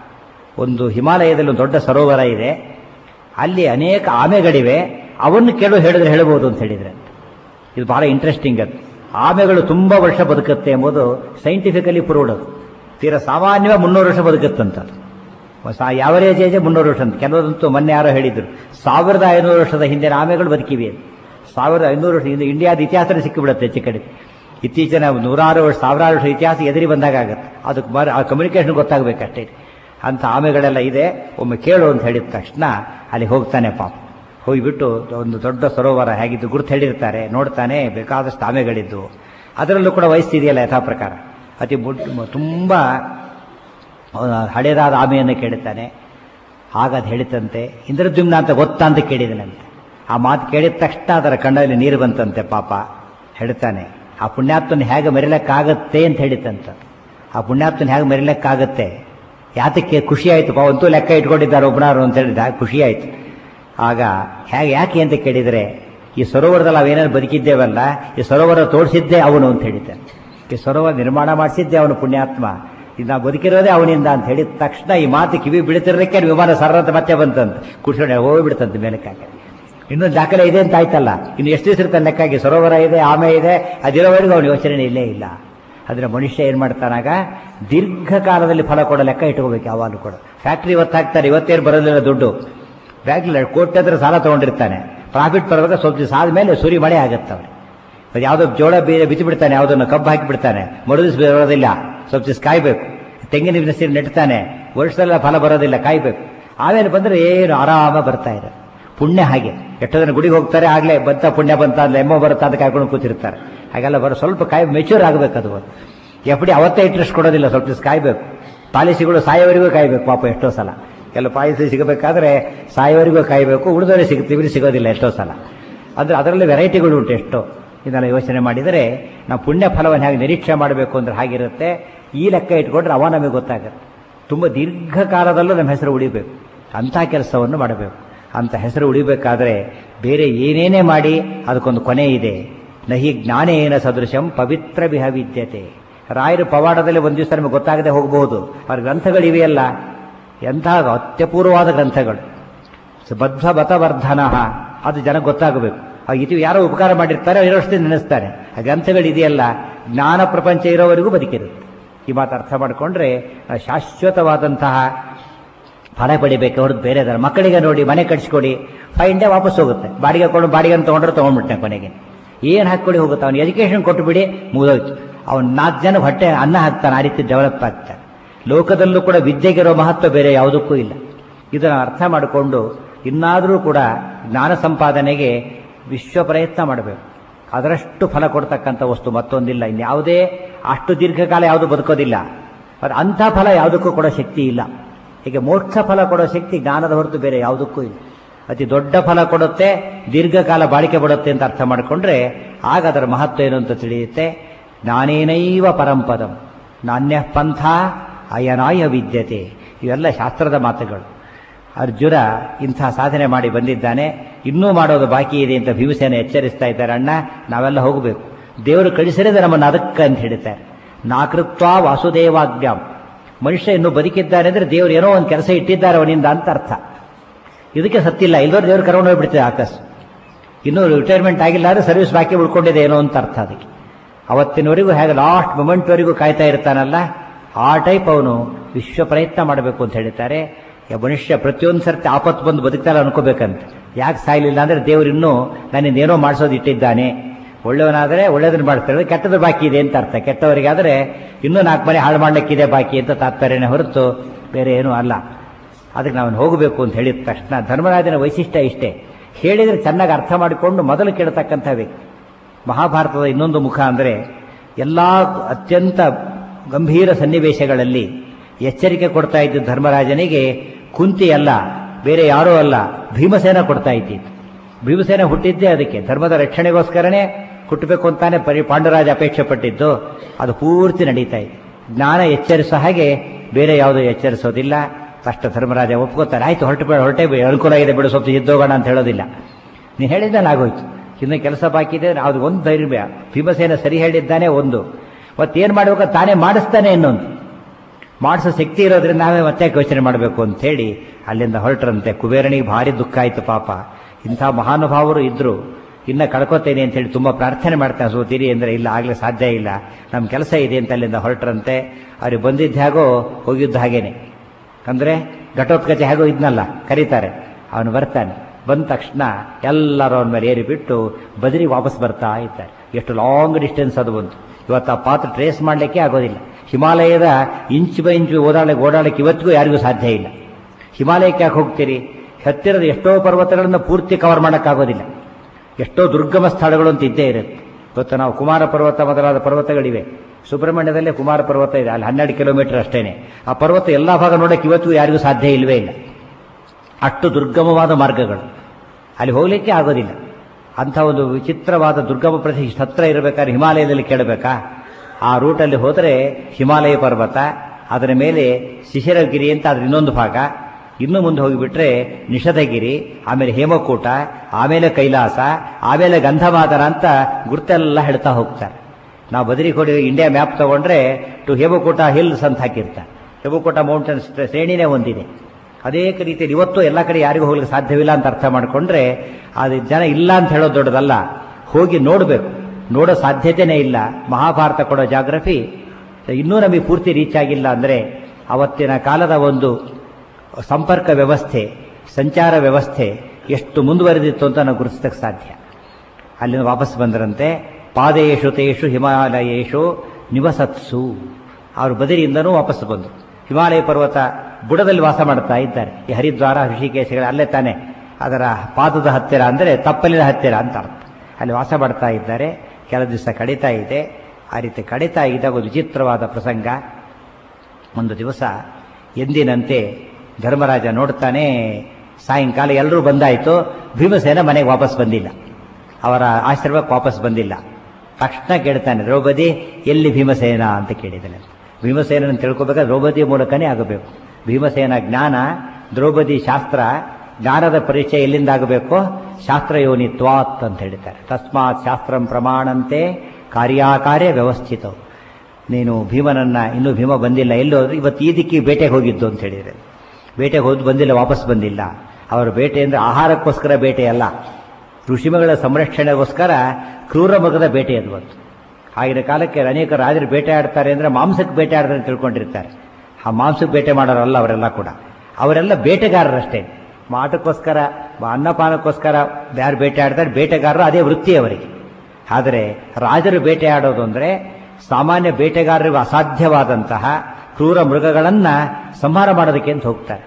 ಒಂದು ಹಿಮಾಲಯದಲ್ಲಿ ಒಂದು ದೊಡ್ಡ ಸರೋವರ ಇದೆ ಅಲ್ಲಿ ಅನೇಕ ಆಮೆಗಳಿವೆ ಅವನ್ನು ಕೇಳು ಹೇಳಿದ್ರೆ ಹೇಳ್ಬೋದು ಅಂತ ಹೇಳಿದ್ರೆ ಇದು ಬಹಳ ಇಂಟ್ರೆಸ್ಟಿಂಗ್ ಅದು ಆಮೆಗಳು ತುಂಬಾ ವರ್ಷ ಬದುಕುತ್ತೆ ಎಂಬುದು ಸೈಂಟಿಫಿಕಲಿ ಪ್ರೂವ್ಡ್ ಅದು ತೀರಾ ಸಾಮಾನ್ಯವಾಗಿ ಮುನ್ನೂರು ವರ್ಷ ಬದುಕುತ್ತಂತ ಯಾವರೇಜ್ ಏಜ್ ಮುನ್ನೂರು ವರ್ಷ ಅಂತ ಕೆಲವರಂತೂ ಮೊನ್ನೆ ಯಾರೋ ಹೇಳಿದ್ರು ಸಾವಿರದ ಐನೂರು ವರ್ಷದ ಹಿಂದಿನ ಆಮೆಗಳು ಬದುಕಿವೆ ಅಂತ. ಸಾವಿರದ ಐನೂರು ವರ್ಷ ಹಿಂದೆ ಇಂಡಿಯಾದ ಇತಿಹಾಸನೇ ಸಿಕ್ಕಿಬಿಡುತ್ತೆ ಹೆಚ್ಚು ಕಡೆ ಇತ್ತೀಚಿನ ನೂರಾರು ವರ್ಷ ಸಾವಿರಾರು ವರ್ಷ ಇತಿಹಾಸ ಎದುರಿ ಬಂದಾಗ ಆಗತ್ತೆ ಅದಕ್ಕೆ ಮರ ಆ ಕಮ್ಯುನಿಕೇಶನ್ ಗೊತ್ತಾಗಬೇಕಷ್ಟೇ ಅಂತ ಆಮೆಗಳೆಲ್ಲ ಇದೆ ಒಮ್ಮೆ ಕೇಳು ಅಂತ ಹೇಳಿದ ತಕ್ಷಣ ಅಲ್ಲಿ ಹೋಗ್ತಾನೆ ಪಾಪ ಹೋಗಿಬಿಟ್ಟು ಒಂದು ದೊಡ್ಡ ಸರೋವರ ಹೇಗಿದ್ದು ಗುರುತು ಹೇಳಿರ್ತಾರೆ ನೋಡ್ತಾನೆ ಬೇಕಾದಷ್ಟು ಆಮೆಗಳಿದ್ದು ಅದರಲ್ಲೂ ಕೂಡ ವಯಸ್ಸಿದೆಯಲ್ಲ ಯಥಾ ಪ್ರಕಾರ ಅತಿ ಮುಡ್- ತುಂಬಾ ಹಳೇದಾದ ಆಮೆಯನ್ನು ಕೇಳುತ್ತಾನೆ ಹಾಗದು ಹೇಳಿತಂತೆ ಇಂದ್ರದ್ಯುಮ್ನ ಅಂತ ಗೊತ್ತಾ ಅಂತ ಕೇಳಿದನಂತೆ ಆ ಮಾತು ಕೇಳಿದ ತಕ್ಷಣ ಅದರ ಕಣ್ಣಲ್ಲಿ ನೀರು ಬಂತಂತೆ ಪಾಪ ಹೇಳ್ತಾನೆ ಆ ಪುಣ್ಯಾತ್ಮನ ಹೇಗೆ ಮರಿಲಕ್ಕಾಗತ್ತೆ ಅಂತ ಹೇಳಿತಂತ ಆ ಪುಣ್ಯಾತ್ಮನ ಹೇಗೆ ಮರಿಲಕ್ಕಾಗತ್ತೆ ಯಾತಕ್ಕೆ ಖುಷಿ ಆಯ್ತು ಪಾ ಅಂತೂ ಲೆಕ್ಕ ಇಟ್ಕೊಂಡಿದ್ದಾರೆ ಒಬ್ಬನಾರು ಅಂತ ಹೇಳಿದ ಖುಷಿ ಆಯ್ತು ಆಗ ಹೇಗೆ ಯಾಕೆ ಅಂತ ಕೇಳಿದರೆ ಈ ಸರೋವರದಲ್ಲಿ ಅವೇನೇನು ಬದುಕಿದ್ದೇವಲ್ಲ ಈ ಸರೋವರ ತೋರಿಸಿದ್ದೇ ಅವನು ಅಂತ ಹೇಳಿದ್ದಾನೆ ಈ ಸರೋವರ ನಿರ್ಮಾಣ ಮಾಡಿಸಿದ್ದೆ ಅವನು ಪುಣ್ಯಾತ್ಮ ಇದು ನಾವು ಬದುಕಿರೋದೇ ಅವನಿಂದ ಅಂತ ಹೇಳಿದ ತಕ್ಷಣ ಈ ಮಾತು ಕಿವಿ ಬೀಳ್ತಿರೋದಕ್ಕೆ ವಿಮಾನ ಸರರಂತ ಮತ್ತೆ ಬಂತಂತ ಕುಡ್ಸ್ಕೊಂಡು ಹೋಗ್ಬಿಡ್ತಂತೆ ಮೇಲಕ್ಕಾಗ ಇನ್ನೊಂದು ದಾಖಲೆ ಇದೆ ಅಂತ ಆಯ್ತಲ್ಲ ಇನ್ನು ಎಷ್ಟು ದಿವಸ ಇರ್ತಾನೆ ಲೆಕ್ಕಾಗಿ ಸರೋವರ ಇದೆ ಆಮೆ ಇದೆ ಅದಿರೋವರೆಗೂ ಅವನ ಯೋಚನೆ ಇಲ್ಲೇ ಇಲ್ಲ ಆದರೆ ಮನುಷ್ಯ ಏನು ಮಾಡ್ತಾನಾಗ ದೀರ್ಘಕಾಲದಲ್ಲಿ ಫಲ ಕೊಡೋ ಲೆಕ್ಕ ಇಟ್ಕೋಬೇಕು ಯಾವಾಗಲೂ ಕೂಡ ಫ್ಯಾಕ್ಟ್ರಿ ಇವತ್ತು ಹಾಕ್ತಾರೆ ಇವತ್ತೇನು ಬರೋದಿಲ್ಲ ದುಡ್ಡು ಫ್ಯಾಕ್ಟ್ರಿ ಕೋಟಿ ಹತ್ರ ಸಾಲ ತಗೊಂಡಿರ್ತಾನೆ ಪ್ರಾಫಿಟ್ ಬರೋದಾಗ ಸ್ವಲ್ಪ ದಿವಸ ಆದಮೇಲೆ ಸುರಿ ಮಳೆ ಆಗುತ್ತೆ ಅವ್ರಿಗೆ ಅದು ಯಾವುದೋ ಜೋಳ ಬೇರೆ ಬಿತ್ತು ಬಿಡ್ತಾನೆ ಯಾವುದನ್ನು ಕಬ್ಬು ಹಾಕಿ ಬಿಡ್ತಾನೆ ಮರುದಿವ್ಸ ಬರೋದಿಲ್ಲ ಸ್ವಲ್ಪ ದಿವಸ ಕಾಯ್ಬೇಕು ತೆಂಗಿನ ಬಿಸಿಲು ನೆಡ್ತಾನೆ ವರ್ಷದಲ್ಲ ಫಲ ಬರೋದಿಲ್ಲ ಕಾಯ್ಬೇಕು ಆಮೇಲೆ ಬಂದ್ರೆ ಏನು ಆರಾಮ ಬರ್ತಾ ಇದೆ ಪುಣ್ಯ ಹಾಗೆ ಎಷ್ಟೋ ಜನ ಗುಡಿಗೆ ಹೋಗ್ತಾರೆ ಆಗ್ಲೇ ಬಂತ ಪುಣ್ಯ ಬಂತ ಅಂದ್ರೆ ಎಮ್ಮೋ ಬರುತ್ತಾ ಅಂತ ಕಾಯ್ಕೊಂಡು ಕೂತಿರ್ತಾರೆ ಹಾಗೆಲ್ಲ ಬರೋ ಸ್ವಲ್ಪ ಕಾಯಿ ಮೆಚೂರ್ ಆಗಬೇಕು ಅದು ಎಫ್ ಡಿ ಅವತ್ತೇ ಇಂಟ್ರೆಸ್ಟ್ ಕೊಡೋದಿಲ್ಲ ಸ್ವಲ್ಪ ದಿವಸ ಕಾಯ್ಬೇಕು ಪಾಲಿಸಿಗಳು ಸಾಯೋವರೆಗೂ ಕಾಯ್ಬೇಕು ಪಾಪ ಎಷ್ಟೋ ಸಲ ಕೆಲವು ಪಾಲಿಸಿ ಸಿಗಬೇಕಾದ್ರೆ ಸಾಯೋವರೆಗೂ ಕಾಯಬೇಕು ಉಳಿದವರಿಗೆ ಸಿಗ್ತೀವಿ ಸಿಗೋದಿಲ್ಲ ಎಷ್ಟೋ ಸಲ ಅಂದ್ರೆ ಅದರಲ್ಲಿ ವೆರೈಟಿಗಳು ಉಂಟು ಎಷ್ಟೋ ಇದೆಲ್ಲ ಯೋಚನೆ ಮಾಡಿದರೆ ನಾವು ಪುಣ್ಯ ಫಲವನ್ನು ಹೇಗೆ ನಿರೀಕ್ಷೆ ಮಾಡಬೇಕು ಅಂದ್ರೆ ಹಾಗಿರುತ್ತೆ ಈ ಲೆಕ್ಕ ಇಟ್ಕೊಂಡ್ರೆ ಅವ ನಮಗೆ ಗೊತ್ತಾಗುತ್ತೆ ತುಂಬ ದೀರ್ಘಕಾಲದಲ್ಲೂ ನಮ್ಮ ಹೆಸರು ಉಳಿಬೇಕು ಅಂಥ ಕೆಲಸವನ್ನು ಮಾಡಬೇಕು ಅಂತ ಹೆಸರು ಉಳಿಬೇಕಾದ್ರೆ ಬೇರೆ ಏನೇನೇ ಮಾಡಿ ಅದಕ್ಕೊಂದು ಕೊನೆ ಇದೆ ನಹಿ ಜ್ಞಾನೇನ ಸದೃಶಂ ಪವಿತ್ರ ಬಿಹ ವಿದ್ಯತೆ ರಾಯರು ಪವಾಡದಲ್ಲಿ ಒಂದು ದಿವಸ ನಮಗೆ ಗೊತ್ತಾಗದೆ ಹೋಗಬಹುದು ಅವ್ರ ಗ್ರಂಥಗಳಿವೆಯಲ್ಲ ಎಂಥ ಅತ್ಯಪೂರ್ವವಾದ ಗ್ರಂಥಗಳು ಬದ್ಧ ಬತವರ್ಧನ ಅದು ಜನ ಗೊತ್ತಾಗಬೇಕು ಆ ಇದು ಯಾರೋ ಉಪಕಾರ ಮಾಡಿರ್ತಾರೆ ಇರೋ ವರ್ಷದಿಂದ ನೆನೆಸ್ತಾರೆ ಆ ಗ್ರಂಥಗಳಿದೆಯಲ್ಲ ಜ್ಞಾನ ಪ್ರಪಂಚ ಇರೋವರೆಗೂ ಬದುಕಿರುತ್ತೆ ಈ ಮಾತು ಅರ್ಥ ಮಾಡಿಕೊಂಡ್ರೆ ನಾವು ಶಾಶ್ವತವಾದಂತಹ ಫಲ ಪಡಿಬೇಕು ಹೊರತು ಬೇರೆ ಅದರ ಮಕ್ಕಳಿಗೆ ನೋಡಿ ಮನೆ ಕಟ್ಸ್ಕೊಡಿ ಫೈವ್ ಡೇ ವಾಪಸ್ ಹೋಗುತ್ತೆ ಬಾಡಿಗೆ ಕೊಂಡು ಬಾಡಿಗೆ ತೊಗೊಂಡ್ರೆ ತೊಗೊಂಡ್ಬಿಟ್ಟೆ ಕೊನೆಗೆ ಏನು ಹಾಕ್ಕೊಡಿ ಹೋಗುತ್ತೆ ಅವ್ನು ಎಜುಕೇಶನ್ ಕೊಟ್ಟುಬಿಡಿ ಮುಗಿದೋಯ್ತು ಅವ್ನು ನಾಲ್ಕು ಜನ ಹೊಟ್ಟೆ ಅನ್ನ ಹಾಕ್ತಾನೆ ಆ ರೀತಿ ಡೆವಲಪ್ ಆಗ್ತಾನೆ ಲೋಕದಲ್ಲೂ ಕೂಡ ವಿದ್ಯೆಗಿರೋ ಮಹತ್ವ ಬೇರೆ ಯಾವುದಕ್ಕೂ ಇಲ್ಲ ಇದನ್ನು ಅರ್ಥ ಮಾಡಿಕೊಂಡು ಇನ್ನಾದರೂ ಕೂಡ ಜ್ಞಾನ ಸಂಪಾದನೆಗೆ ವಿಶ್ವ ಪ್ರಯತ್ನ ಮಾಡಬೇಕು ಅದರಷ್ಟು ಫಲ ಕೊಡ್ತಕ್ಕಂಥ ವಸ್ತು ಮತ್ತೊಂದಿಲ್ಲ ಇನ್ಯಾವುದೇ ಅಷ್ಟು ದೀರ್ಘಕಾಲ ಯಾವುದು ಬದುಕೋದಿಲ್ಲ ಅದು ಅಂಥ ಫಲ ಯಾವುದಕ್ಕೂ ಕೊಡೋ ಶಕ್ತಿ ಇಲ್ಲ ಹೀಗೆ ಮೋಕ್ಷ ಫಲ ಕೊಡೋ ಶಕ್ತಿ ಜ್ಞಾನದ ಹೊರತು ಬೇರೆ ಯಾವುದಕ್ಕೂ ಇಲ್ಲ ಅತಿ ದೊಡ್ಡ ಫಲ ಕೊಡುತ್ತೆ ದೀರ್ಘಕಾಲ ಬಾಳಿಕೆ ಬಡುತ್ತೆ ಅಂತ ಅರ್ಥ ಮಾಡಿಕೊಂಡ್ರೆ ಆಗ ಅದರ ಮಹತ್ವ ಏನು ಅಂತ ತಿಳಿಯುತ್ತೆ ಜ್ಞಾನೇನೈವ ಪರಂಪದಂ ನಾಣ್ಯ ಪಂಥ ಅಯನಾಯ ವಿದ್ಯತೆ ಇವೆಲ್ಲ ಶಾಸ್ತ್ರದ ಮಾತುಗಳು ಅರ್ಜುನ ಇಂಥ ಸಾಧನೆ ಮಾಡಿ ಬಂದಿದ್ದಾನೆ ಇನ್ನೂ ಮಾಡೋದು ಬಾಕಿ ಇದೆ ಅಂತ ಭೀಮಸೇನ ಎಚ್ಚರಿಸ್ತಾ ಇದ್ದಾರೆ ಅಣ್ಣ ನಾವೆಲ್ಲ ಹೋಗಬೇಕು ದೇವರು ಕಳಿಸಿರೋದು ನಮ್ಮನ್ನು ಅದಕ್ಕೆ ಅಂತ ಹೇಳ್ತಾರೆ ನಾಕೃತ್ವ ವಾಸುದೇವಾಜ್ಞಾಂ ಮನುಷ್ಯ ಇನ್ನು ಬದುಕಿದ್ದಾನೆ ಅಂದ್ರೆ ದೇವರು ಏನೋ ಒಂದು ಕೆಲಸ ಇಟ್ಟಿದ್ದಾರೆ ಅವನಿಂದ ಅಂತ ಅರ್ಥ ಇದಕ್ಕೆ ಸತ್ತಿಲ್ಲ ಇಲ್ಲದವ್ರು ದೇವ್ರು ಕರ್ಕೊಂಡು ಹೋಗ್ಬಿಡ್ತದೆ ಆಕಾಶ ಇನ್ನೂ ರಿಟೈರ್ಮೆಂಟ್ ಆಗಿಲ್ಲ ಅಂದ್ರೆ ಸರ್ವಿಸ್ ಬಾಕಿ ಉಳ್ಕೊಂಡಿದೆ ಏನೋ ಅಂತ ಅರ್ಥ ಅದಕ್ಕೆ ಅವತ್ತಿನವರೆಗೂ ಹೇಗೆ ಲಾಸ್ಟ್ ಮೊಮೆಂಟ್ವರೆಗೂ ಕಾಯ್ತಾ ಇರ್ತಾನಲ್ಲ ಆ ಟೈಪ್ ಅವನು ವಿಶ್ವ ಪ್ರಯತ್ನ ಮಾಡಬೇಕು ಅಂತ ಹೇಳ್ತಾರೆ ಯ ಮನುಷ್ಯ ಪ್ರತಿಯೊಂದು ಸರ್ತಿ ಆಪತ್ತು ಬಂದು ಬದುಕ್ತಾರೆ ಅನ್ಕೋಬೇಕಂತ ಯಾಕೆ ಸಾಯ್ಲಿಲ್ಲ ಅಂದ್ರೆ ದೇವರು ಇನ್ನೂ ನನ್ನಿಂದ ಏನೋ ಮಾಡಿಸೋದು ಇಟ್ಟಿದ್ದಾನೆ ಒಳ್ಳೆಯವನಾದರೆ ಒಳ್ಳೆಯದನ್ನು ಮಾಡ್ತಾರೆ ಕೆಟ್ಟದ್ದು ಬಾಕಿ ಇದೆ ಅಂತ ಅರ್ಥ ಕೆಟ್ಟವರಿಗಾದರೆ ಇನ್ನೂ ನಾಲ್ಕು ಮನೆ ಹಾಳು ಮಾಡ್ಲಿಕ್ಕಿದೆ ಬಾಕಿ ಅಂತ ತಾತ್ಪರ್ಯನೇ ಹೊರತು ಬೇರೆ ಏನೂ ಅಲ್ಲ ಅದಕ್ಕೆ ನಾವು ಹೋಗಬೇಕು ಅಂತ ಹೇಳಿದ ತಕ್ಷಣ ಧರ್ಮರಾಜನ ವೈಶಿಷ್ಟ್ಯ ಇಷ್ಟೇ ಹೇಳಿದರೆ ಚೆನ್ನಾಗಿ ಅರ್ಥ ಮಾಡಿಕೊಂಡು ಮೊದಲು ಕೇಳತಕ್ಕಂಥ ವ್ಯಕ್ತಿ ಮಹಾಭಾರತದ ಇನ್ನೊಂದು ಮುಖ ಅಂದರೆ ಎಲ್ಲ ಅತ್ಯಂತ ಗಂಭೀರ ಸನ್ನಿವೇಶಗಳಲ್ಲಿ ಎಚ್ಚರಿಕೆ ಕೊಡ್ತಾ ಇದ್ದ ಧರ್ಮರಾಜನಿಗೆ ಕುಂತಿ ಅಲ್ಲ ಬೇರೆ ಯಾರೂ ಅಲ್ಲ ಭೀಮಸೇನ ಕೊಡ್ತಾ ಇದ್ದಿತ್ತು ಭೀಮಸೇನ ಹುಟ್ಟಿದ್ದೇ ಅದಕ್ಕೆ ಧರ್ಮದ ರಕ್ಷಣೆಗೋಸ್ಕರನೇ ಹುಟ್ಟಬೇಕು ಅಂತಾನೆ ಪರಿ ಪಾಂಡುರಾಜ ಅಪೇಕ್ಷೆ ಪಟ್ಟಿದ್ದು ಅದು ಪೂರ್ತಿ ನಡೀತಾ ಇದೆ ಜ್ಞಾನ ಎಚ್ಚರಿಸೋ ಹಾಗೆ ಬೇರೆ ಯಾವುದೂ ಎಚ್ಚರಿಸೋದಿಲ್ಲ ಅಷ್ಟ ಧರ್ಮರಾಜ ಒಪ್ಕೋತಾರೆ ಆಯ್ತು ಹೊರಟು ಬೇಡ ಹೊರಟೆ ಬಿ- ಅನುಕೂಲ ಆಗಿದೆ ಬಿಡು ಸ್ವಲ್ಪ ಇದ್ದೋಗೋಣ ಅಂತ ಹೇಳೋದಿಲ್ಲ ನೀನು ಹೇಳಿದ್ದಲ್ಲಿ ಆಗೋಯ್ತು ಇನ್ನು ಕೆಲಸ ಬಾಕಿ ಇದೆ ಅದು ಒಂದು ಧೈರ್ಯ ಭೀಮಸೇನ ಸರಿ ಹೇಳಿದ್ದಾನೆ ಒಂದು ಮತ್ತೇನು ಮಾಡಬೇಕು ತಾನೇ ಮಾಡಿಸ್ತಾನೆ ಇನ್ನೊಂದು ಮಾಡಿಸೋ ಶಕ್ತಿ ಇರೋದ್ರಿಂದ ನಾವೇ ಮತ್ತೆ ಯೋಚನೆ ಮಾಡಬೇಕು ಅಂತ ಹೇಳಿ ಅಲ್ಲಿಂದ ಹೊರಟ್ರಂತೆ ಕುಬೇರನಿಗೆ ಭಾರಿ ದುಃಖ ಆಯ್ತು ಪಾಪ ಇಂಥ ಮಹಾನುಭಾವರು ಇದ್ರು ಇನ್ನ ಕಳ್ಕೊತೇನೆ ಅಂತ ಹೇಳಿ ತುಂಬಾ ಪ್ರಾರ್ಥನೆ ಮಾಡ್ತಾನೆ ಸೋತೀರಿ ಅಂದ್ರೆ ಇಲ್ಲ ಆಗ್ಲೇ ಸಾಧ್ಯ ಇಲ್ಲ ನಮ್ಮ ಕೆಲಸ ಇದೆ ಅಂತ ಅಲ್ಲಿಂದ ಹೊರಟ್ರಂತೆ ಅವ್ರಿಗೆ ಬಂದಿದ್ದ ಹೇಗೋ ಹೋಗಿದ್ದು ಹಾಗೇನೆ ಅಂದ್ರೆ ಘಟೋತ್ಕಚ ಹೇಗೋ ಇದ್ನಲ್ಲ ಕರೀತಾರೆ ಅವನು ಬರ್ತಾನೆ ಬಂದ ತಕ್ಷಣ ಎಲ್ಲರೂ ಅವನ ಮೇಲೆ ಏರಿ ಬಿಟ್ಟು ಬದರಿಗೆ ವಾಪಸ್ ಬರ್ತಾ ಇದ್ದಾರೆ ಎಷ್ಟು ಲಾಂಗ್ ಡಿಸ್ಟೆನ್ಸ್ ಅದು ಬಂತು ಇವತ್ತು ಆ ಪಾತ್ರ ಟ್ರೇಸ್ ಮಾಡಲಿಕ್ಕೆ ಆಗೋದಿಲ್ಲ ಹಿಮಾಲಯದ ಇಂಚು ಬೈ ಇಂಚು ಓಡಾಡಕ್ಕೆ ಓಡಾಡಕ್ಕೆ ಇವತ್ತಿಗೂ ಯಾರಿಗೂ ಸಾಧ್ಯ ಇಲ್ಲ ಹಿಮಾಲಯಕ್ಕೆ ಯಾಕೆ ಹೋಗ್ತೀರಿ ಹತ್ತಿರದ ಎಷ್ಟೋ ಪರ್ವತಗಳನ್ನು ಪೂರ್ತಿ ಕವರ್ ಮಾಡೋಕ್ಕಾಗೋದಿಲ್ಲ ಎಷ್ಟೋ ದುರ್ಗಮ ಸ್ಥಳಗಳು ಅಂತ ಇದ್ದೇ ಇರುತ್ತೆ ಇವತ್ತು ನಾವು ಕುಮಾರ ಪರ್ವತ ಮೊದಲಾದ ಪರ್ವತಗಳಿವೆ ಸುಬ್ರಹ್ಮಣ್ಯದಲ್ಲೇ ಕುಮಾರ ಪರ್ವತ ಇದೆ ಅಲ್ಲಿ ಹನ್ನೆರಡು ಕಿಲೋಮೀಟರ್ ಅಷ್ಟೇನೆ ಆ ಪರ್ವತ ಎಲ್ಲ ಭಾಗ ನೋಡಕ್ಕೆ ಇವತ್ತು ಯಾರಿಗೂ ಸಾಧ್ಯ ಇಲ್ಲವೇ ಇಲ್ಲ ಅಷ್ಟು ದುರ್ಗಮವಾದ ಮಾರ್ಗಗಳು ಅಲ್ಲಿ ಹೋಗ್ಲಿಕ್ಕೆ ಆಗೋದಿಲ್ಲ ಅಂಥ ಒಂದು ವಿಚಿತ್ರವಾದ ದುರ್ಗಮ ಪ್ರದೇಶ ಹತ್ರ ಇರಬೇಕಾದ್ರೆ ಹಿಮಾಲಯದಲ್ಲಿ ಕೇಳಬೇಕಾ ಆ ರೂಟಲ್ಲಿ ಹೋದರೆ ಹಿಮಾಲಯ ಪರ್ವತ ಅದರ ಮೇಲೆ ಶಿಶಿರಗಿರಿ ಅಂತ ಅದ್ರ ಇನ್ನೊಂದು ಭಾಗ ಇನ್ನು ಮುಂದೆ ಹೋಗಿಬಿಟ್ರೆ ನಿಷಧಗಿರಿ ಆಮೇಲೆ ಹೇಮಕೂಟ ಆಮೇಲೆ ಕೈಲಾಸ ಆಮೇಲೆ ಗಂಧಮಾದರ ಅಂತ ಗುರ್ತೆಲ್ಲ ಹೇಳ್ತಾ ಹೋಗ್ತಾರೆ ನಾವು ಬದರಿಕೋಡಿ ಇಂಡಿಯಾ ಮ್ಯಾಪ್ ತಗೊಂಡ್ರೆ ಟು ಹೇಮಕೂಟ ಹಿಲ್ಸ್ ಅಂತ ಹಾಕಿರ್ತಾರೆ ಹೇಮಕೂಟ ಮೌಂಟೇನ್ಸ್ ಶ್ರೇಣಿನೇ ಒಂದಿದೆ ಅದೇ ರೀತಿಯಲ್ಲಿ ಇವತ್ತು ಎಲ್ಲ ಕಡೆ ಯಾರಿಗೂ ಹೋಗ್ಲಿಕ್ಕೆ ಸಾಧ್ಯವಿಲ್ಲ ಅಂತ ಅರ್ಥ ಮಾಡಿಕೊಂಡ್ರೆ ಅದು ಜನ ಇಲ್ಲ ಅಂತ ಹೇಳೋದು ದೊಡ್ಡದಲ್ಲ ಹೋಗಿ ನೋಡಬೇಕು ನೋಡೋ ಸಾಧ್ಯತೆನೇ ಇಲ್ಲ ಮಹಾಭಾರತ ಕೊಡೋ ಜಾಗ್ರಫಿ ಇನ್ನೂ ನಮಗೆ ಪೂರ್ತಿ ರೀಚ್ ಆಗಿಲ್ಲ ಅಂದರೆ ಅವತ್ತಿನ ಕಾಲದ ಒಂದು ಸಂಪರ್ಕ ವ್ಯವಸ್ಥೆ ಸಂಚಾರ ವ್ಯವಸ್ಥೆ ಎಷ್ಟು ಮುಂದುವರೆದಿತ್ತು ಅಂತ ನಾವು ಗುರುತಿಸಕ್ಕೆ ಸಾಧ್ಯ ಅಲ್ಲಿಂದ ವಾಪಸ್ ಬಂದರಂತೆ ಪಾದೇಶು ತೇಷು ಹಿಮಾಲಯೇಶು ನಿವಸತ್ಸು ಅವರು ಬದರಿಯಿಂದನೂ ವಾಪಸ್ ಬಂದರು ಹಿಮಾಲಯ ಪರ್ವತ ಬುಡದಲ್ಲಿ ವಾಸ ಮಾಡ್ತಾ ಇದ್ದಾರೆ ಈ ಹರಿದ್ವಾರ ಋಷಿಕೇಶಗಳ ಅಲ್ಲೇ ತಾನೆ ಅದರ ಪಾದದ ಹತ್ತಿರ ಅಂದರೆ ತಪ್ಪಲಿನ ಹತ್ತಿರ ಅಂತ ಅರ್ಥ ಅಲ್ಲಿ ವಾಸ ಮಾಡ್ತಾ ಇದ್ದಾರೆ ಕೆಲ ದಿವಸ ಕಡಿತಾ ಇದೆ ಆ ರೀತಿ ಕಡಿತಾ ಇದ್ದಾಗ ಒಂದು ವಿಚಿತ್ರವಾದ ಪ್ರಸಂಗ ಒಂದು ದಿವಸ ಎಂದಿನಂತೆ ಧರ್ಮರಾಜ ನೋಡ್ತಾನೆ ಸಾಯಂಕಾಲ ಎಲ್ಲರೂ ಬಂದಾಯಿತು ಭೀಮಸೇನ ಮನೆಗೆ ವಾಪಸ್ ಬಂದಿಲ್ಲ ಅವರ ಆಶ್ರಮಕ್ಕೆ ವಾಪಸ್ ಬಂದಿಲ್ಲ ತಕ್ಷಣ ಕೇಳ್ತಾನೆ ದ್ರೌಪದಿ ಎಲ್ಲಿ ಭೀಮಸೇನ ಅಂತ ಕೇಳಿದ್ದಾನೆ ಭೀಮಸೇನ ತಿಳ್ಕೊಬೇಕಾದ್ರೆ ದ್ರೌಪದಿ ಮೂಲಕನೇ ಆಗಬೇಕು ಭೀಮಸೇನ ಜ್ಞಾನ ದ್ರೌಪದಿ ಶಾಸ್ತ್ರ ಜ್ಞಾನದ ಪರಿಚಯ ಎಲ್ಲಿಂದ ಆಗಬೇಕು ಶಾಸ್ತ್ರ ಯೋನಿತ್ವಾತ್ ಅಂತ ಹೇಳ್ತಾರೆ ತಸ್ಮಾತ್ ಶಾಸ್ತ್ರಂ ಪ್ರಮಾಣಂತೆ ಕಾರ್ಯಾಕಾರ್ಯ ವ್ಯವಸ್ಥಿತವು ನೀನು ಭೀಮನನ್ನ ಇನ್ನೂ ಭೀಮ ಬಂದಿಲ್ಲ ಎಲ್ಲೋ ಇವತ್ತು ಈ ದಿಕ್ಕಿಗೆ ಬೇಟೆಗೆ ಹೋಗಿದ್ದು ಅಂತ ಹೇಳಿದರೆ ಬೇಟೆಗೆ ಹೋದ್ ಬಂದಿಲ್ಲ ವಾಪಸ್ ಬಂದಿಲ್ಲ ಅವರ ಬೇಟೆ ಅಂದರೆ ಆಹಾರಕ್ಕೋಸ್ಕರ ಬೇಟೆ ಅಲ್ಲ ಋಷಿಮಗಳ ಸಂರಕ್ಷಣೆಗೋಸ್ಕರ ಕ್ರೂರ ಮೃಗದ ಬೇಟೆ ಅದು ಬಂತು ಆಗಿನ ಕಾಲಕ್ಕೆ ಅನೇಕ ರಾಜರು ಬೇಟೆ ಆಡ್ತಾರೆ ಅಂದರೆ ಮಾಂಸಕ್ಕೆ ಬೇಟೆ ಆಡ್ತಾರೆ ಅಂತ ತಿಳ್ಕೊಂಡಿರ್ತಾರೆ ಆ ಮಾಂಸಕ್ಕೆ ಬೇಟೆ ಮಾಡೋರಲ್ಲ ಅವರೆಲ್ಲ ಕೂಡ ಅವರೆಲ್ಲ ಬೇಟೆಗಾರರಷ್ಟೇ ಮಾಟಕ್ಕೋಸ್ಕರ ಅನ್ನಪಾನಕ್ಕೋಸ್ಕರ ಯಾರು ಬೇಟೆ ಆಡ್ತಾರೆ ಬೇಟೆಗಾರರು ಅದೇ ವೃತ್ತಿ ಅವರಿಗೆ ಆದರೆ ರಾಜರು ಬೇಟೆ ಆಡೋದು ಅಂದರೆ ಸಾಮಾನ್ಯ ಬೇಟೆಗಾರರಿಗೂ ಅಸಾಧ್ಯವಾದಂತಹ ಕ್ರೂರ ಮೃಗಗಳನ್ನ ಸಂಹಾರ ಮಾಡೋದಕ್ಕೆ ಅಂತ ಹೋಗ್ತಾರೆ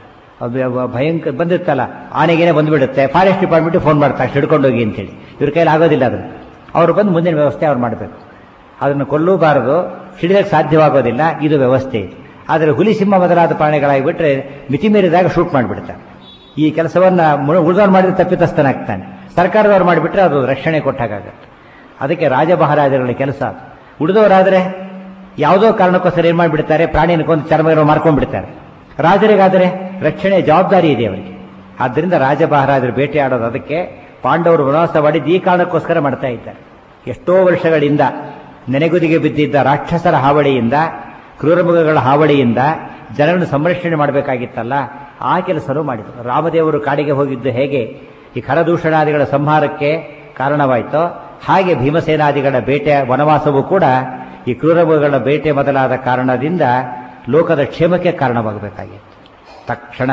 ಭಯಂಕರ ಬಂದಿರ್ತಲ್ಲ ಆನೆಗೇನೆ ಬಂದ್ಬಿಡುತ್ತೆ ಫಾರೆಸ್ಟ್ ಡಿಪಾರ್ಟ್ಮೆಂಟ್ ಫೋನ್ ಮಾಡ್ತಾರೆ ಹಿಡ್ಕೊಂಡೋಗಿ ಅಂತೇಳಿ ಇವ್ರ ಕೈಲಿ ಆಗೋದಿಲ್ಲ ಅದು ಅವರು ಬಂದು ಮುಂದಿನ ವ್ಯವಸ್ಥೆ ಅವ್ರು ಮಾಡಬೇಕು ಅದನ್ನು ಕೊಲ್ಲೂಬಾರದು ಹಿಡಿಯೋಕ್ಕೆ ಸಾಧ್ಯವಾಗೋದಿಲ್ಲ ಇದು ವ್ಯವಸ್ಥೆ ಇದೆ ಆದರೆ ಹುಲಿ ಸಿಂಹ ಮೊದಲಾದ ಪ್ರಾಣಿಗಳಾಗಿಬಿಟ್ರೆ ಮಿತಿ ಮೀರಿದಾಗ ಶೂಟ್ ಮಾಡಿಬಿಡ್ತಾರೆ ಈ ಕೆಲಸವನ್ನ ಉಳಿದವ್ರು ಮಾಡಿದ್ರೆ ತಪ್ಪಿತಸ್ಥನಾಗ್ತಾನೆ ಸರ್ಕಾರದವ್ರು ಮಾಡಿಬಿಟ್ರೆ ಅದು ರಕ್ಷಣೆ ಕೊಟ್ಟಾಗತ್ತೆ ಅದಕ್ಕೆ ರಾಜ ಮಹಾರಾಜರುಗಳ ಕೆಲಸ ಉಳಿದವರಾದರೆ ಯಾವುದೋ ಕಾರಣಕ್ಕೋಸ್ಕರ ಏನು ಮಾಡಿಬಿಡ್ತಾರೆ ಪ್ರಾಣಿನ ಕೊಂದು ಚರ್ಮಗಳು ಮಾರ್ಕೊಂಡ್ಬಿಡ್ತಾರೆ ರಾಜರಿಗಾದರೆ ರಕ್ಷಣೆ ಜವಾಬ್ದಾರಿ ಇದೆ ಅವರಿಗೆ ಆದ್ದರಿಂದ ರಾಜ ಮಹಾರಾಜರು ಬೇಟೆ ಆಡೋದು ಅದಕ್ಕೆ ಪಾಂಡವರು ವನವಾಸ ಮಾಡಿದ್ದು ಈ ಕಾರಣಕ್ಕೋಸ್ಕರ ಮಾಡ್ತಾ ಇದ್ದಾರೆ ಎಷ್ಟೋ ವರ್ಷಗಳಿಂದ ನೆನೆಗುದಿಗೆ ಬಿದ್ದಿದ್ದ ರಾಕ್ಷಸರ ಹಾವಳಿಯಿಂದ ಕ್ರೂರಮೃಗಗಳ ಹಾವಳಿಯಿಂದ ಜನರನ್ನು ಸಂರಕ್ಷಣೆ ಮಾಡಬೇಕಾಗಿತ್ತಲ್ಲ ಆ ಕೆಲಸನೂ ಮಾಡಿದರು ರಾಮದೇವರು ಕಾಡಿಗೆ ಹೋಗಿದ್ದು ಹೇಗೆ ಈ ಖರದೂಷಣಾದಿಗಳ ಸಂಹಾರಕ್ಕೆ ಕಾರಣವಾಯಿತೋ ಹಾಗೆ ಭೀಮಸೇನಾದಿಗಳ ಬೇಟೆ ವನವಾಸವೂ ಕೂಡ ಈ ಕ್ರೂರಮೃಗಗಳ ಬೇಟೆ ಮೊದಲಾದ ಕಾರಣದಿಂದ ಲೋಕದ ಕ್ಷೇಮಕ್ಕೆ ಕಾರಣವಾಗಬೇಕಾಗಿತ್ತು ತಕ್ಷಣ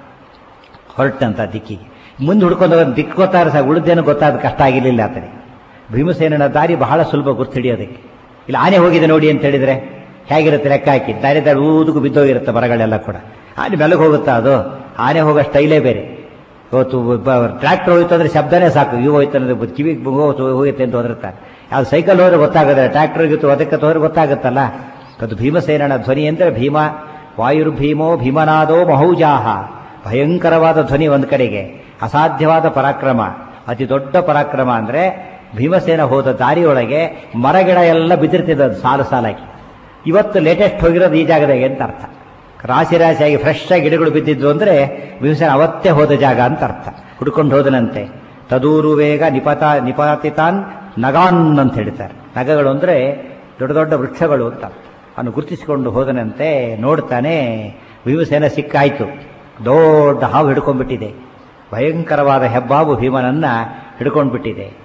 ಹೊರಟಂತ ದಿಕ್ಕಿಗೆ ಮುಂದೆ ಹುಡ್ಕೊಂಡು ದಿಕ್ಕು ಗೊತ್ತಾದ್ರೆ ಸಹ ಉಳಿದೇನು ಗೊತ್ತಾದ ಕಷ್ಟ ಆಗಿರಲಿಲ್ಲ ಆತನಿಗೆ ಭೀಮಸೇನನ ದಾರಿ ಬಹಳ ಸುಲಭ ಗುರ್ತಿಡಿಯೋದಕ್ಕೆ ಇಲ್ಲಿ ಆನೆ ಹೋಗಿದೆ ನೋಡಿ ಅಂತ ಹೇಳಿದ್ರೆ ಹೇಗಿರುತ್ತೆ ಲೆಕ್ಕ ಹಾಕಿ ದಾರಿ ದಾರಿ ಊದಕ್ಕೂ ಬಿದ್ದೋಗಿರುತ್ತೆ ಮರಗಳೆಲ್ಲ ಕೂಡ ಆನೆ ಮೆಲಗೆ ಹೋಗುತ್ತಾ ಅದು ಆನೆ ಹೋಗೋ ಸ್ಟೈಲೇ ಬೇರೆ ಇವತ್ತು ಟ್ರ್ಯಾಕ್ಟರ್ ಹೋಯ್ತು ಅಂದ್ರೆ ಶಬ್ದನೇ ಸಾಕು ಇವು ಹೋಯ್ತು ಅಂದ್ರೆ ಕಿವಿಗೆ ಹೋಗುತ್ತೆ ಅಂತ ಹೋದಿರ್ತಾರೆ ಯಾವ್ದು ಸೈಕಲ್ ಹೋದ್ರೆ ಗೊತ್ತಾಗುತ್ತೆ ಟ್ರ್ಯಾಕ್ಟರ್ ಗಿತ್ತು ಅದಕ್ಕೆ ಹೋದ್ರೆ ಗೊತ್ತಾಗುತ್ತಲ್ಲ ಅದು ಭೀಮಸೇನನ ಧ್ವನಿ ಅಂದರೆ ಭೀಮ ವಾಯುರ್ಭೀಮೋ ಭೀಮನಾದೋ ಮಹೌಜಾಹ ಭಯಂಕರವಾದ ಧ್ವನಿ ಒಂದು ಕಡೆಗೆ ಅಸಾಧ್ಯವಾದ ಪರಾಕ್ರಮ ಅತಿ ದೊಡ್ಡ ಪರಾಕ್ರಮ ಅಂದ್ರೆ ಭೀಮಸೇನ ಹೋದ ದಾರಿಯೊಳಗೆ ಮರಗಿಡ ಎಲ್ಲ ಬಿದ್ದಿರ್ತಿದ್ದ ಸಾಲು ಸಾಲಾಗಿ ಇವತ್ತು ಲೇಟೆಸ್ಟ್ ಹೋಗಿರೋದು ಈ ಜಾಗದಾಗೆ ಅಂತ ಅರ್ಥ ರಾಶಿ ರಾಶಿಯಾಗಿ ಫ್ರೆಶ್ ಆಗಿ ಗಿಡಗಳು ಬಿದ್ದಿದ್ದು ಅಂದ್ರೆ ಭೀಮಸೇನ ಅವತ್ತೇ ಹೋದ ಜಾಗ ಅಂತ ಅರ್ಥ ಹುಡ್ಕೊಂಡು ಹೋದನಂತೆ ತದೂರು ವೇಗ ನಿಪತ ನಿಪಾತಿತಾನ್ ನಗಾನ್ ಅಂತ ಹೇಳ್ತಾರೆ ನಗಗಳು ಅಂದ್ರೆ ದೊಡ್ಡ ದೊಡ್ಡ ವೃಕ್ಷಗಳು ಅಂತ ಅವನು ಗುರುತಿಸಿಕೊಂಡು ಹೋದನಂತೆ ನೋಡ್ತಾನೆ ಭೀಮಸೇನ ಸಿಕ್ಕಾಯ್ತು ದೊಡ್ಡ ಹಾವು ಹಿಡ್ಕೊಂಡ್ಬಿಟ್ಟಿದೆ ಭಯಂಕರವಾದ ಹೆಬ್ಬಾವು ಭೀಮನನ್ನ ಹಿಡ್ಕೊಂಡ್ಬಿಟ್ಟಿದೆ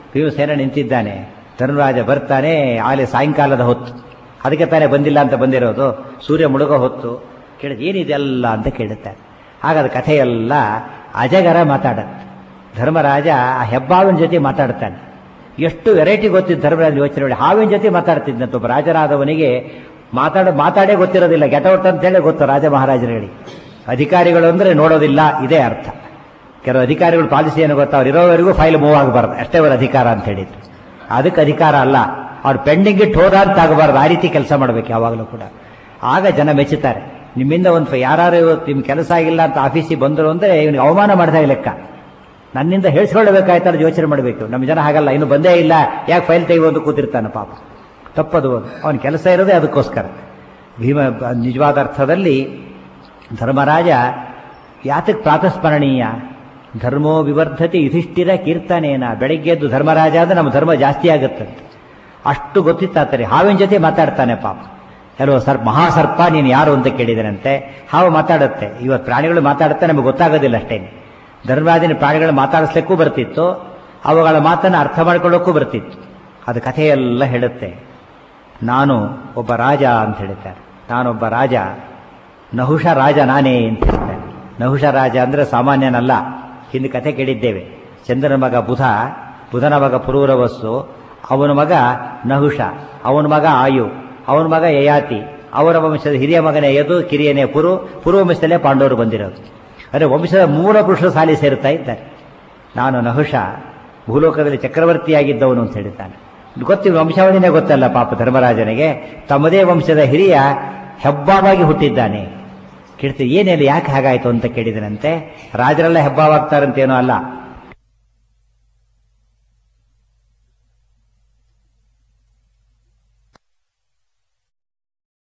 ಭೀಮಸೇನ ನಿಂತಿದ್ದಾನೆ ಧರ್ಮರಾಜ ಬರ್ತಾನೆ ಆಗಲೇ ಸಾಯಂಕಾಲದ ಹೊತ್ತು ಅದಕ್ಕೆ ತಾನೇ ಬಂದಿಲ್ಲ ಅಂತ ಬಂದಿರೋದು ಸೂರ್ಯ ಮುಳುಗೋ ಹೊತ್ತು ಕೇಳಿದ ಏನಿದೆಲ್ಲ ಅಂತ ಕೇಳುತ್ತಾರೆ ಹಾಗಾದ ಕಥೆಯೆಲ್ಲ ಅಜಗರ ಮಾತಾಡತ್ತೆ ಧರ್ಮರಾಜ ಆ ಹೆಬ್ಬಾವಿನ ಜೊತೆ ಮಾತಾಡ್ತಾನೆ ಎಷ್ಟು ವೆರೈಟಿ ಗೊತ್ತಿದ್ದು ಧರ್ಮರಾಜ ಯೋಚನೆ ಮಾಡಿ ಹಾವಿನ ಜೊತೆ ಮಾತಾಡ್ತಿದ್ದಂತ ಒಬ್ಬ ರಾಜನಾದವನಿಗೆ ಮಾತಾಡ ಮಾತಾಡೇ ಗೊತ್ತಿರೋದಿಲ್ಲ ಗೆಟೌಟ್ ಅಂತ ಹೇಳಿ ಗೊತ್ತು ರಾಜ ಮಹಾರಾಜರುಗಳಿಗೆ ಅಧಿಕಾರಿಗಳು ಅಂದ್ರೆ ನೋಡೋದಿಲ್ಲ ಇದೇ ಅರ್ಥ ಕೆಲವು ಅಧಿಕಾರಿಗಳು ಪಾಲಿಸಿ ಏನು ಗೊತ್ತಾ ಅವ್ರು ಇರೋವರೆಗೂ ಫೈಲ್ ಮೂವ್ ಆಗಬಾರ್ದು ಅಷ್ಟೇ ಅವ್ರ ಅಧಿಕಾರ ಅಂತ ಹೇಳಿದ್ರು ಅದಕ್ಕೆ ಅಧಿಕಾರ ಅಲ್ಲ ಅವ್ರು ಪೆಂಡಿಂಗ್ ಇಟ್ಟು ಹೋದ ಅಂತ ಆಗಬಾರ್ದು ಆ ರೀತಿ ಕೆಲಸ ಮಾಡ್ಬೇಕು ಯಾವಾಗಲೂ ಕೂಡ ಆಗ ಜನ ಮೆಚ್ಚುತ್ತಾರೆ ನಿಮ್ಮಿಂದ ಒಂದು ಯಾರು ಇವತ್ತು ನಿಮ್ ಕೆಲಸ ಆಗಿಲ್ಲ ಅಂತ ಆಫೀಸಿಗೆ ಬಂದರು ಅಂದ್ರೆ ಇವನಿಗೆ ಅವಮಾನ ಮಾಡಿದಾಗ ಲೆಕ್ಕ ನನ್ನಿಂದ ಹೇಳಿಸ್ಕೊಳ್ಳಬೇಕಾಯ್ತು ಯೋಚನೆ ಮಾಡಬೇಕು ನಮ್ಮ ಜನ ಹಾಗಲ್ಲ ಇನ್ನು ಬಂದೇ ಇಲ್ಲ ಯಾಕೆ ಫೈಲ್ ತೆಗೆದು ಕೂತಿರ್ತಾನೆ ಪಾಪ ತಪ್ಪದು ಅವನ ಕೆಲಸ ಇರೋದೇ ಅದಕ್ಕೋಸ್ಕರ ಭೀಮ ನಿಜವಾದ ಅರ್ಥದಲ್ಲಿ ಧರ್ಮರಾಜ ಯಾತಕ್ಕೆ ಪ್ರಾತಸ್ಮರಣೀಯ ಧರ್ಮೋ ವಿವರ್ಧತೆ ಯುಧಿಷ್ಠಿರ ಕೀರ್ತನೇನ ಬೆಳಗ್ಗೆ ಎದ್ದು ಧರ್ಮರಾಜ ಅಂದ್ರೆ ನಮ್ಮ ಧರ್ಮ ಜಾಸ್ತಿ ಆಗುತ್ತಂತೆ ಅಷ್ಟು ಗೊತ್ತಿತ್ತಾತರಿ ಹಾವಿನ ಜೊತೆ ಮಾತಾಡ್ತಾನೆ ಪಾಪ ಕೆಲವು ಸರ್ ಮಹಾಸರ್ಪ ನೀನು ಯಾರು ಅಂತ ಕೇಳಿದನಂತೆ ಹಾವು ಮಾತಾಡುತ್ತೆ ಇವತ್ತು ಪ್ರಾಣಿಗಳು ಮಾತಾಡುತ್ತೆ ನಮಗೆ ಗೊತ್ತಾಗೋದಿಲ್ಲ ಅಷ್ಟೇನೆ ಧರ್ಮರಾಜನ ಪ್ರಾಣಿಗಳು ಮಾತಾಡಿಸ್ಲಿಕ್ಕೂ ಬರ್ತಿತ್ತು ಅವುಗಳ ಮಾತನ್ನು ಅರ್ಥ ಮಾಡ್ಕೊಳ್ಳೋಕ್ಕೂ ಬರ್ತಿತ್ತು ಅದು ಕಥೆಯೆಲ್ಲ ಹೇಳುತ್ತೆ ನಾನು ಒಬ್ಬ ರಾಜ ಅಂತ ಹೇಳ್ತಾರೆ ನಾನೊಬ್ಬ ರಾಜ ನಹುಷ ರಾಜ ನಾನೇ ಅಂತ ಹೇಳ್ತಾರೆ ನಹುಷ ರಾಜ ಅಂದ್ರೆ ಸಾಮಾನ್ಯನಲ್ಲ ಹಿಂದೆ ಕಥೆ ಕೇಳಿದ್ದೇವೆ ಚಂದ್ರನ ಮಗ ಬುಧ ಬುಧನ ಮಗ ಪುರೂರವಸ್ಸು ಅವನ ಮಗ ನಹುಷ ಅವನ ಮಗ ಆಯು ಅವನ ಮಗ ಯಯಾತಿ ಅವರ ವಂಶದ ಹಿರಿಯ ಮಗನೇ ಯದು ಕಿರಿಯನೇ ಪುರು ಪೂರ್ವ ವಂಶದಲ್ಲೇ ಪಾಂಡವರು ಬಂದಿರೋದು ಅಂದರೆ ವಂಶದ ಮೂಲ ಪುರುಷರು ಸಾಲಿ ಸೇರುತ್ತಾ ಇದ್ದಾರೆ ನಾನು ನಹುಷ ಭೂಲೋಕದಲ್ಲಿ ಚಕ್ರವರ್ತಿಯಾಗಿದ್ದವನು ಅಂತ ಹೇಳಿದ್ದಾನೆ ಗೊತ್ತಿಲ್ಲ ವಂಶಾವಳಿನೇ ಗೊತ್ತಲ್ಲ ಪಾಪ ಧರ್ಮರಾಜನಿಗೆ ತಮ್ಮದೇ ವಂಶದ ಹಿರಿಯ ಹೆಬ್ಬಾವಾಗಿ ಹುಟ್ಟಿದ್ದಾನೆ ಕೇಳ್ತೀವಿ ಏನಿಲ್ಲ ಯಾಕೆ ಹಾಗಾಯ್ತು ಅಂತ ಕೇಳಿದನಂತೆ ರಾಜರೆಲ್ಲ ಹೆಬ್ಬಾವಾಗ್ತಾರಂತೇನೋ ಅಲ್ಲ